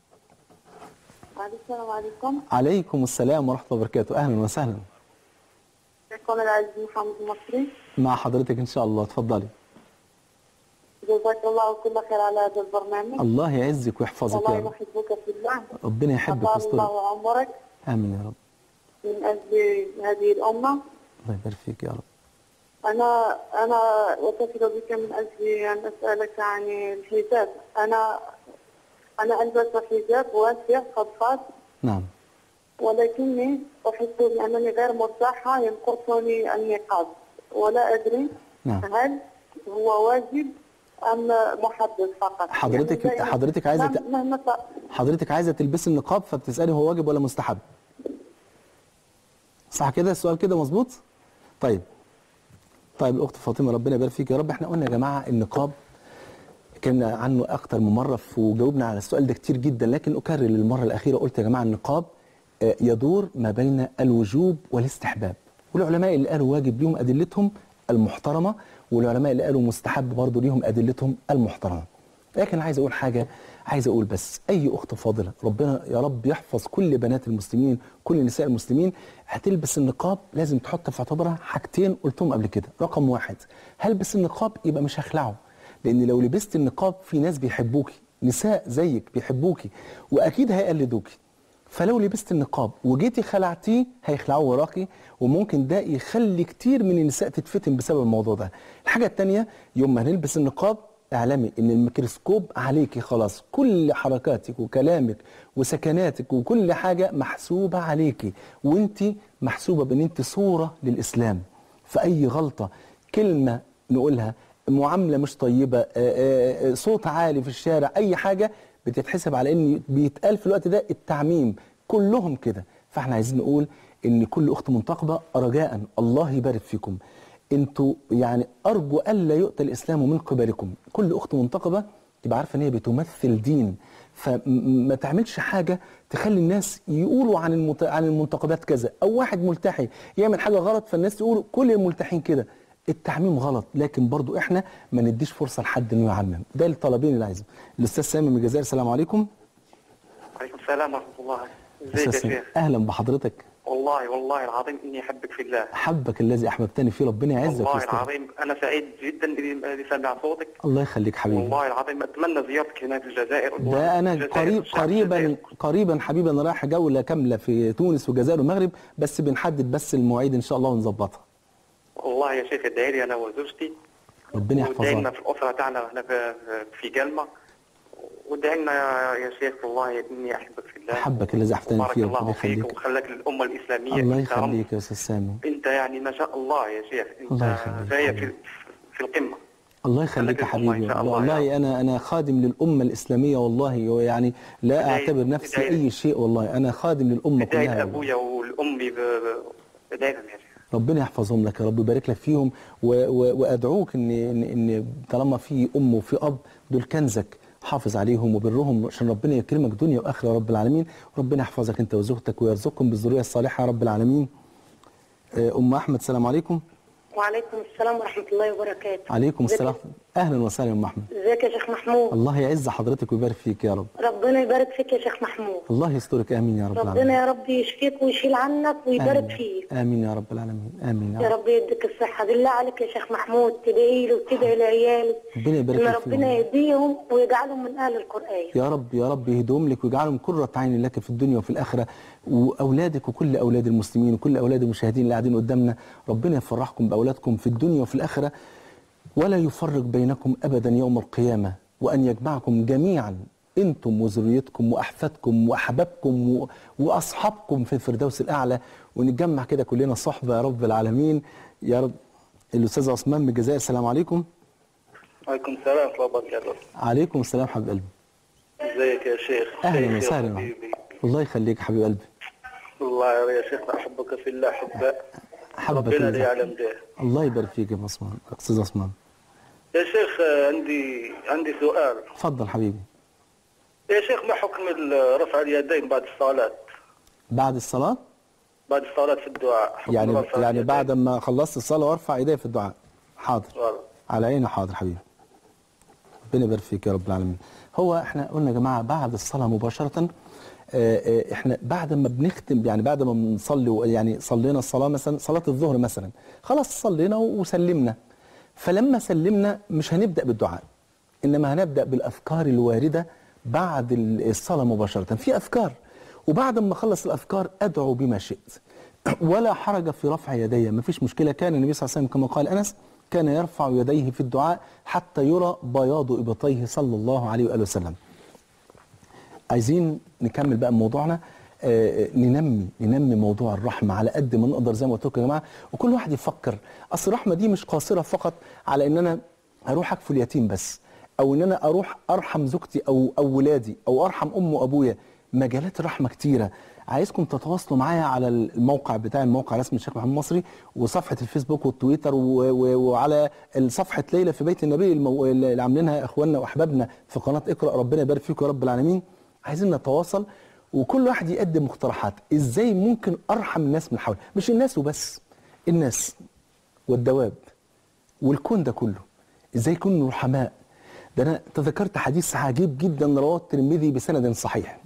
السلام عليكم عليكم السلام ورحمه الله وبركاته اهلا وسهلا معكم العزيز محمد المصري مع حضرتك ان شاء الله اتفضلي جزاك الله كل خير على هذا البرنامج الله يعزك ويحفظك والله يا رب نحبك في الله ربنا يحبك أطال ويسترك الله عمرك امين يا رب من أجل هذه الأمة الله يبارك فيك يا رب أنا أنا أتصل بك من أجل أن أسألك عن الحجاب أنا أنا ألبس حجاب واسع فضفاض نعم ولكني أحس بأنني غير مرتاحة ينقصني النقاب ولا أدري نعم. هل هو واجب أم محدد فقط حضرتك- يعني زي- حضرتك عايزة ت- مهما- مهما ط- حضرتك عايزه تلبسي النقاب فبتسالي هو واجب ولا مستحب صح كده السؤال كده مظبوط طيب طيب الاخت فاطمه ربنا يبارك فيك يا رب احنا قلنا يا جماعه النقاب اتكلمنا عنه اكتر من مره ف- وجاوبنا على السؤال ده كتير جدا لكن اكرر للمره الاخيره قلت يا جماعه النقاب آه، يدور ما بين الوجوب والاستحباب والعلماء اللي قالوا واجب ليهم ادلتهم المحترمه والعلماء اللي قالوا مستحب برضه ليهم ادلتهم المحترمه لكن عايز اقول حاجه عايز اقول بس اي اخت فاضله ربنا يا رب يحفظ كل بنات المسلمين كل نساء المسلمين هتلبس النقاب لازم تحط في اعتبارها حاجتين قلتهم قبل كده رقم واحد هلبس النقاب يبقى مش هخلعه لان لو لبست النقاب في ناس بيحبوكي نساء زيك بيحبوكي واكيد هيقلدوكي فلو لبست النقاب وجيتي خلعتيه هيخلعوه وراكي وممكن ده يخلي كتير من النساء تتفتن بسبب الموضوع ده الحاجه الثانيه يوم ما هنلبس النقاب اعلمي ان الميكروسكوب عليكي خلاص كل حركاتك وكلامك وسكناتك وكل حاجه محسوبه عليكي وانت محسوبه بان انت صوره للاسلام فاي غلطه كلمه نقولها معامله مش طيبه آه، آه، آه، صوت عالي في الشارع اي حاجه بتتحسب على ان بيتقال في الوقت ده التعميم كلهم كده فاحنا عايزين نقول ان كل اخت منتقبه رجاء الله يبارك فيكم انتوا يعني ارجو الا يؤتى الاسلام من قبلكم كل اخت منتقبه تبقى عارفه ان هي بتمثل دين فما تعملش حاجه تخلي الناس يقولوا عن المت... عن المنتقبات كذا او واحد ملتحي يعمل حاجه غلط فالناس تقول كل الملتحين كده التعميم غلط لكن برضو احنا ما نديش فرصه لحد انه يعمم ده الطلبين اللي عايزه الاستاذ سامي من الجزائر السلام عليكم وعليكم السلام ورحمة الله ازيك استاذ يا سامي شيخ اهلا بحضرتك والله والله العظيم اني احبك في الله حبك الذي احببتني فيه ربنا يعزك والله ويسترك العظيم انا سعيد جدا إني- اني سامع صوتك الله يخليك حبيبي والله العظيم اتمنى زيارتك هنا في الجزائر ده انا الجزائر قريب والشعب قريبا الجزائري. قريبا حبيبي انا رايح جوله كامله في تونس والجزائر والمغرب بس بنحدد بس المواعيد ان شاء الله ونظبطها والله يا شيخ ادعي لي انا وزوجتي ربنا ودعي لنا يحفظها في الاسره تاعنا هنا في في جلمه وادعي لنا يا- يا شيخ والله اني احبك في الله احبك الذي احببتني بارك فيه ربنا الله فيك يخليك وخلاك للامه الاسلاميه الله أنت رمز. يخليك يا استاذ سامي انت يعني ما شاء الله يا شيخ انت الله يخليك. جاي في في القمه الله يخليك يا خليك الأمة حبيبي إن شاء الله يا والله انا انا خادم للامه الاسلاميه والله يعني لا بداية- اعتبر نفسي بداية- اي شيء والله انا خادم للامه بداية كلها والله. ابويا والامي ب- ب- بداية يعني ربنا يحفظهم لك يا رب ويبارك لك فيهم و... و... وادعوك ان ان ان طالما في ام وفي اب دول كنزك حافظ عليهم وبرهم عشان ربنا يكرمك دنيا واخره يا رب العالمين وربنا يحفظك انت وزوجتك ويرزقكم بالذريه الصالحه يا رب العالمين آه، ام احمد السلام عليكم وعليكم السلام ورحمة الله وبركاته عليكم ازيك- السلام اهلا وسهلا يا ام احمد ازيك يا شيخ محمود الله يعز حضرتك ويبارك فيك يا رب ربنا يبارك فيك يا شيخ محمود الله يسترك امين يا رب ربنا العالمين يا رب يشفيك ويشيل عنك ويبارك آمين. فيك امين يا رب العالمين امين يا يا رب رب يديك الصحة بالله عليك يا شيخ محمود تدعي له وتدعي لعيالك ربنا يبارك ان لك ربنا فيهم يهديهم ويجعلهم من اهل القرآن يا رب يا رب يهدهم لك ويجعلهم قرة عين لك في الدنيا وفي الآخرة وأولادك وكل أولاد المسلمين وكل أولاد المشاهدين اللي قاعدين قدامنا ربنا يفرحكم بأولادكم في الدنيا وفي الآخرة ولا يفرق بينكم أبدا يوم القيامة وأن يجمعكم جميعا أنتم وذريتكم وأحفادكم وأحبابكم و- وأصحابكم في الفردوس الأعلى ونتجمع كده كلنا صحبة يا رب العالمين يا رب الأستاذ عثمان من الجزائر السلام عليكم عليكم السلام ورحمة الله وبركاته عليكم السلام حبيب قلبي ازيك يا شيخ أهلا شيخي وسهلا وحبيبي. الله يخليك يا حبيب قلبي الله يا شيخ أحبك في الله أحباء حبك ربنا الله. لا يعلم ده الله يبارك فيك يا عثمان استاذ عثمان يا شيخ آه، عندي عندي سؤال اتفضل حبيبي يا شيخ ما حكم ال- رفع اليدين بعد الصلاة بعد الصلاه بعد الصلاة في الدعاء حكم يعني رفع يعني اليدين. بعد ما خلصت الصلاه وارفع ايدي في الدعاء حاضر والله. على عيني حاضر حبيبي ربنا يبارك فيك يا رب العالمين هو احنا قلنا يا جماعه بعد الصلاه مباشره آه، آه، احنا بعد ما بنختم يعني بعد ما بنصلي يعني صلينا الصلاه مثلا صلاه الظهر مثلا خلاص صلينا وسلمنا فلما سلمنا مش هنبدا بالدعاء انما هنبدا بالاذكار الوارده بعد الصلاه مباشره في اذكار وبعد ما اخلص الاذكار ادعو بما شئت ولا حرج في رفع يدي ما فيش مشكله كان النبي صلى الله عليه وسلم كما قال انس كان يرفع يديه في الدعاء حتى يرى بياض ابطيه صلى الله عليه واله وسلم عايزين نكمل بقى موضوعنا آه، ننمي ننمي موضوع الرحمه على قد ما نقدر زي ما قلت لكم يا جماعه وكل واحد يفكر اصل الرحمه دي مش قاصره فقط على ان انا اروح اكفل اليتيم بس او ان انا اروح ارحم زوجتي او او ولادي او ارحم ام وابويا مجالات الرحمه كتيره عايزكم تتواصلوا معايا على الموقع بتاع الموقع رسمي الشيخ محمد مصري وصفحه الفيسبوك والتويتر و- و- وعلى صفحه ليلى في بيت النبي المو... اللي عاملينها اخواننا واحبابنا في قناه اقرا ربنا يبارك فيكم يا رب العالمين عايزين نتواصل وكل واحد يقدم مقترحات ازاي ممكن ارحم الناس من حولي مش الناس وبس الناس والدواب والكون ده كله ازاي يكونوا رحماء ده انا تذكرت حديث عجيب جدا رواه الترمذي بسند صحيح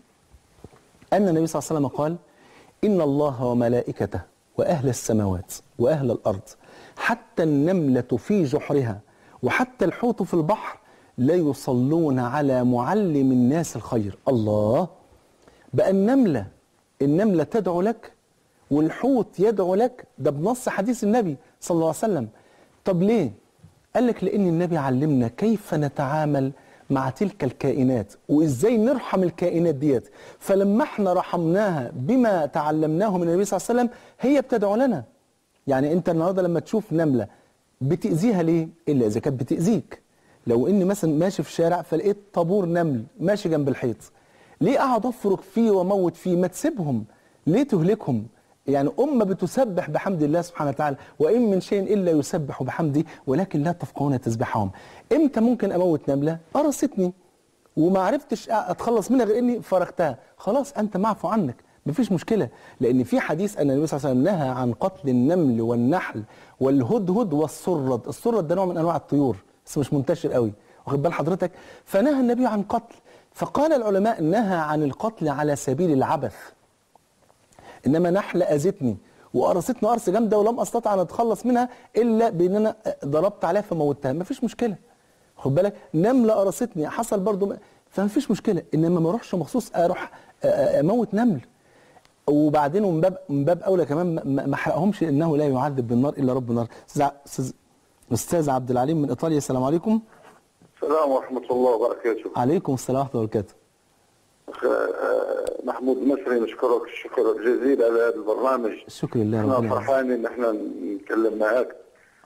ان النبي صلى الله عليه وسلم قال ان الله وملائكته واهل السماوات واهل الارض حتى النمله في جحرها وحتى الحوت في البحر لا يصلون على معلم الناس الخير الله بقى النمله النمله تدعو لك والحوت يدعو لك ده بنص حديث النبي صلى الله عليه وسلم طب ليه قال لك لان النبي علمنا كيف نتعامل مع تلك الكائنات وازاي نرحم الكائنات ديت فلما احنا رحمناها بما تعلمناه من النبي صلى الله عليه وسلم هي بتدعو لنا يعني انت النهارده لما تشوف نمله بتاذيها ليه الا اذا كانت بتاذيك لو اني مثلا ماشي في الشارع فلقيت طابور نمل ماشي جنب الحيط ليه اقعد افرك فيه واموت فيه ما تسيبهم ليه تهلكهم يعني أمة بتسبح بحمد الله سبحانه وتعالى وإن من شيء إلا يسبح بحمده ولكن لا تفقهون تسبحهم إمتى ممكن أموت نملة قرصتني وما عرفتش أتخلص منها غير إني فرغتها خلاص أنت معفو عنك مفيش مشكلة لأن في حديث أن النبي صلى الله عليه وسلم نهى عن قتل النمل والنحل والهدهد والسرد السرد ده نوع من أنواع الطيور بس مش منتشر قوي واخد بال حضرتك فنهى النبي عن قتل فقال العلماء نهى عن القتل على سبيل العبث انما نحله اذتني وقرصتني قرص جامده ولم استطع ان اتخلص منها الا بان انا ضربت عليها فموتها مفيش مشكله خد بالك نمله قرصتني حصل برضو م... فمفيش مشكله انما ما اروحش مخصوص اروح اموت نمل وبعدين من باب من باب اولى كمان ما احرقهمش انه لا يعذب بالنار الا رب النار استاذ استاذ عبد العليم من ايطاليا السلام عليكم السلام ورحمه الله وبركاته عليكم السلام ورحمه الله وبركاته أخ محمود مصري نشكرك الشكر الجزيل على هذا البرنامج شكرا لله احنا رب العالمين فرحانين ان احنا نتكلم معك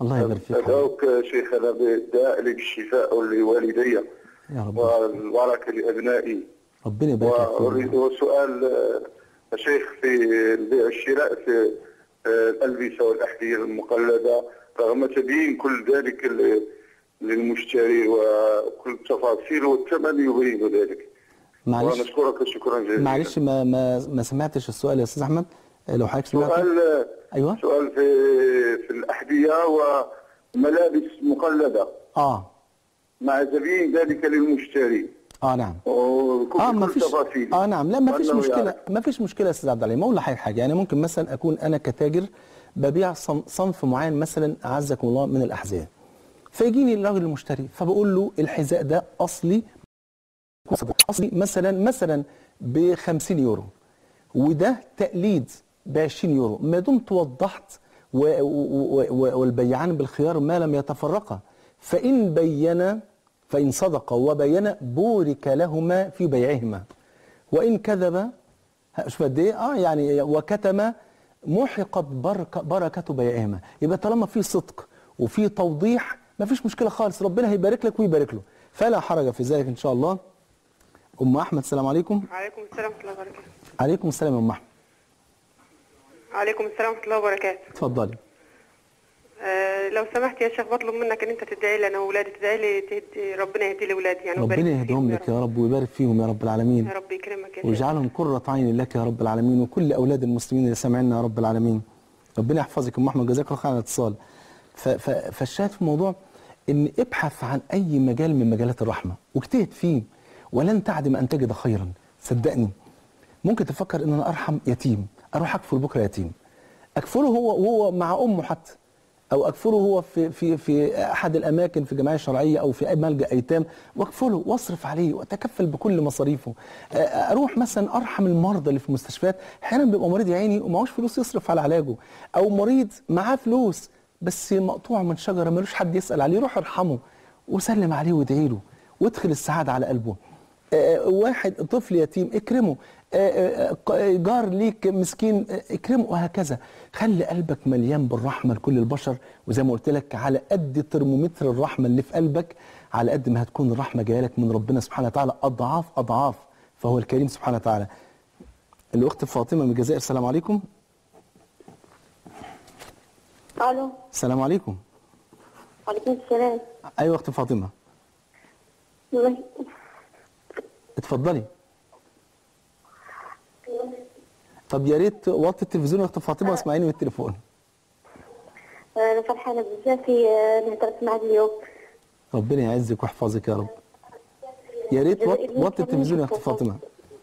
الله يبارك فيك حبيبي. أدعوك شيخنا بالدعاء لك الشفاء لوالدي يا رب والبركة لأبنائي ربنا يبارك لك فيهم. وأريد سؤال آه، شيخ في البيع والشراء في آه، الألبسة والأحذية المقلدة رغم تبيين كل ذلك ل- للمشتري وكل التفاصيل والثمن يبين ذلك معلش ونشكرك شكرا جزيلا معلش ما ما ما سمعتش السؤال يا استاذ احمد آه، لو حضرتك سمعت سؤال ايوه سؤال في في الأحذية وملابس مقلدة اه مع تبيين ذلك للمشتري اه نعم وكل اه ما كل فيش تفاصيل اه نعم لا ما فيش وأنه مشكله يعرف. ما فيش مشكله يا استاذ عبد العليم اقول لحضرتك حاجه يعني ممكن مثلا اكون انا كتاجر ببيع صن- صنف معين مثلا اعزكم الله من الاحذيه فيجيني الراجل المشتري فبقول له الحذاء ده اصلي اصلي مثلا مثلا ب 50 يورو وده تقليد ب 20 يورو ما دمت وضحت و- و- و- والبيعان بالخيار ما لم يتفرقا فإن بينا فإن صدقا وبينا بورك لهما في بيعهما وإن كذب شوف قد ايه اه يعني وكتم محقت بركه بركه بيعهما يبقى طالما في صدق وفي توضيح ما فيش مشكله خالص ربنا هيبارك لك ويبارك له فلا حرج في ذلك ان شاء الله ام احمد السلام عليكم وعليكم السلام ورحمة الله وبركاته عليكم السلام يا ام احمد وعليكم السلام ورحمة الله وبركاته اتفضلي آه لو سمحت يا شيخ بطلب منك ان انت تدعي لي انا واولادي تدعي لي تهدي ربنا يهدي لي اولادي يعني ويبارك ربنا فيهم يهديهم يا لك يا رب ويبارك فيهم يا رب العالمين يا رب يكرمك يا شيخ ويجعلهم قرة عين لك يا رب العالمين وكل أولاد المسلمين اللي سامعيننا يا رب العالمين ربنا يحفظك يا أم أحمد جزاك الله خير على الاتصال ف- ف- فالشاهد في الموضوع إن ابحث عن أي مجال من مجالات الرحمة واجتهد فيه ولن تعدم أن تجد خيرا صدقني ممكن تفكر إن أنا أرحم يتيم أروح أكفل بكرة يتيم أكفله هو وهو مع أمه حتى او اكفله هو في في في احد الاماكن في الجمعيه الشرعيه او في ملجا ايتام واكفله واصرف عليه واتكفل بكل مصاريفه آه، اروح مثلا ارحم المرضى اللي في المستشفيات احيانا بيبقى مريض يا عيني ومعهوش فلوس يصرف على علاجه او مريض معاه فلوس بس مقطوع من شجره ملوش حد يسال عليه روح ارحمه وسلم عليه وادعي له وادخل السعاده على قلبه آه، واحد طفل يتيم اكرمه آه، آه، جار ليك مسكين آه، اكرمه وهكذا خلي قلبك مليان بالرحمه لكل البشر وزي ما قلت لك على قد ترمومتر الرحمه اللي في قلبك على قد ما هتكون الرحمه جايه لك من ربنا سبحانه وتعالى اضعاف اضعاف فهو الكريم سبحانه وتعالى الاخت فاطمه من الجزائر السلام عليكم الو السلام عليكم وعليكم السلام ايوه اخت فاطمه اتفضلي طب يا ريت وطي التلفزيون يا اخت فاطمه واسمعيني من التليفون انا فرحانه بزاف اني هضرت معك اليوم ربنا يعزك ويحفظك يا رب يا ريت وط- وطي التلفزيون يا اخت فاطمه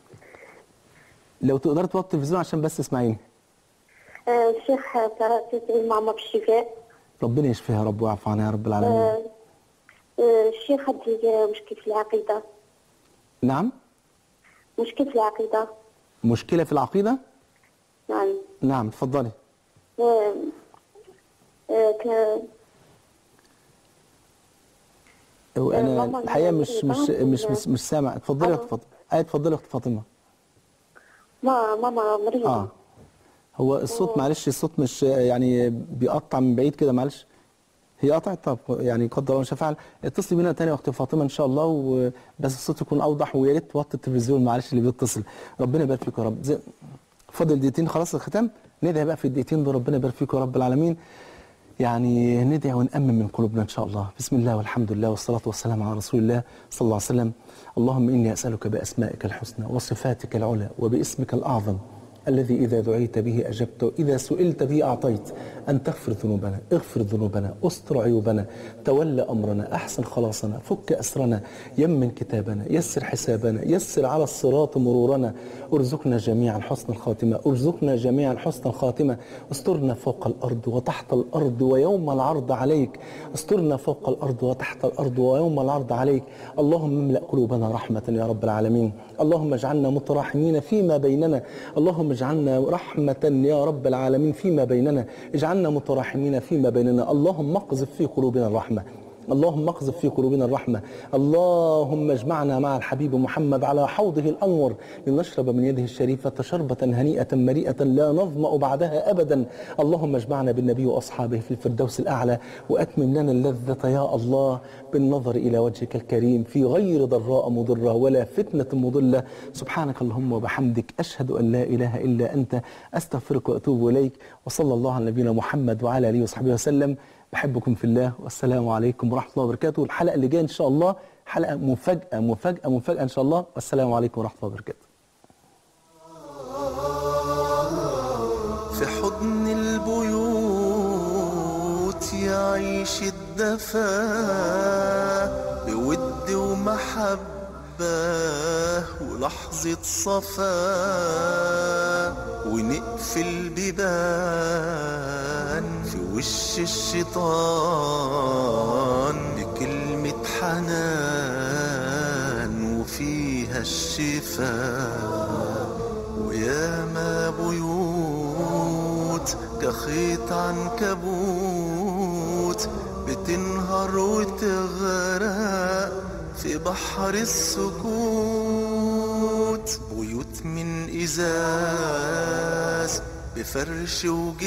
لو تقدر توطي التلفزيون عشان بس اسمعيني آه، الشيخ تدعي ماما بالشفاء ربنا يشفيها يا رب ويعفو عنها يا رب العالمين آه، آه، الشيخ عندي مشكل في العقيده نعم مشكل في العقيده مشكله في العقيده نعم نعم اتفضلي آه، آه، ك- وانا ماما الحقيقه مش مش مريضة. مش مش, مش سامع اتفضلي يا ألو. اخت فاطمه اي اتفضلي يا اخت فاطمه ما ماما مريضه اه هو الصوت معلش الصوت مش يعني بيقطع من بعيد كده معلش هي قطعت طب يعني قدر الله ما شاء فعل اتصلي بينا تاني يا اخت فاطمه ان شاء الله وبس الصوت يكون اوضح ويا ريت توطي التلفزيون معلش اللي بيتصل ربنا يبارك فيك يا رب زي فاضل دقيقتين خلاص الختام ندعي بقى في الدقيقتين دول ربنا يبارك فيك يا رب العالمين يعني ندعي ونأمن من قلوبنا إن شاء الله بسم الله والحمد لله والصلاة والسلام على رسول الله صلى الله عليه وسلم اللهم إني أسألك بأسمائك الحسنى وصفاتك العلى وباسمك الأعظم الذي إذا دعيت به أجبت وإذا سئلت به أعطيت أن تغفر ذنوبنا اغفر ذنوبنا استر عيوبنا تولى أمرنا أحسن خلاصنا فك أسرنا يمن كتابنا يسر حسابنا يسر على الصراط مرورنا ارزقنا جميعا حسن الخاتمة ارزقنا جميعا حسن الخاتمة استرنا فوق الأرض وتحت الأرض ويوم العرض عليك استرنا فوق الأرض وتحت الأرض ويوم العرض عليك اللهم املأ قلوبنا رحمة يا رب العالمين اللهم اجعلنا متراحمين فيما بيننا اللهم اجعلنا رحمة يا رب العالمين فيما بيننا اجعلنا متراحمين فيما بيننا اللهم اقذف في قلوبنا الرحمة اللهم اقذف في قلوبنا الرحمة اللهم اجمعنا مع الحبيب محمد على حوضه الأنور لنشرب من يده الشريفة شربة هنيئة مريئة لا نظمأ بعدها أبدا اللهم اجمعنا بالنبي وأصحابه في الفردوس الأعلى وأتمم لنا اللذة يا الله بالنظر إلى وجهك الكريم في غير ضراء مضرة ولا فتنة مضلة سبحانك اللهم وبحمدك أشهد أن لا إله إلا أنت أستغفرك وأتوب إليك وصلى الله على نبينا محمد وعلى آله وصحبه وسلم بحبكم في الله والسلام عليكم ورحمة الله وبركاته الحلقة اللي جاية إن شاء الله حلقة مفاجأة مفاجأة مفاجأة إن شاء الله والسلام عليكم ورحمة الله وبركاته في حضن البيوت يعيش الدفا بود ومحبة ولحظة صفا ونقفل بيبان في وش الشيطان بكلمة حنان وفيها الشفاء وياما بيوت كخيط عنكبوت بتنهار وتغرق في بحر السكوت بيوت من إزاز بفرش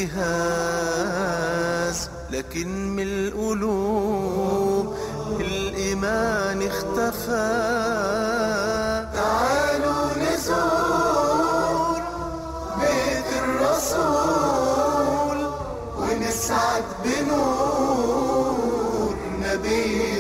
وجهاز لكن من القلوب الإيمان اختفى تعالوا نزور بيت الرسول ونسعد بنور نبي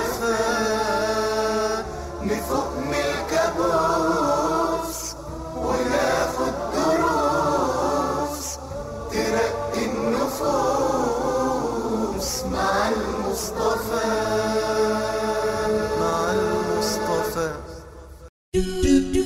الوفاء نفوق من الكابوس وناخد دروس ترقي النفوس مع المصطفى مع المصطفى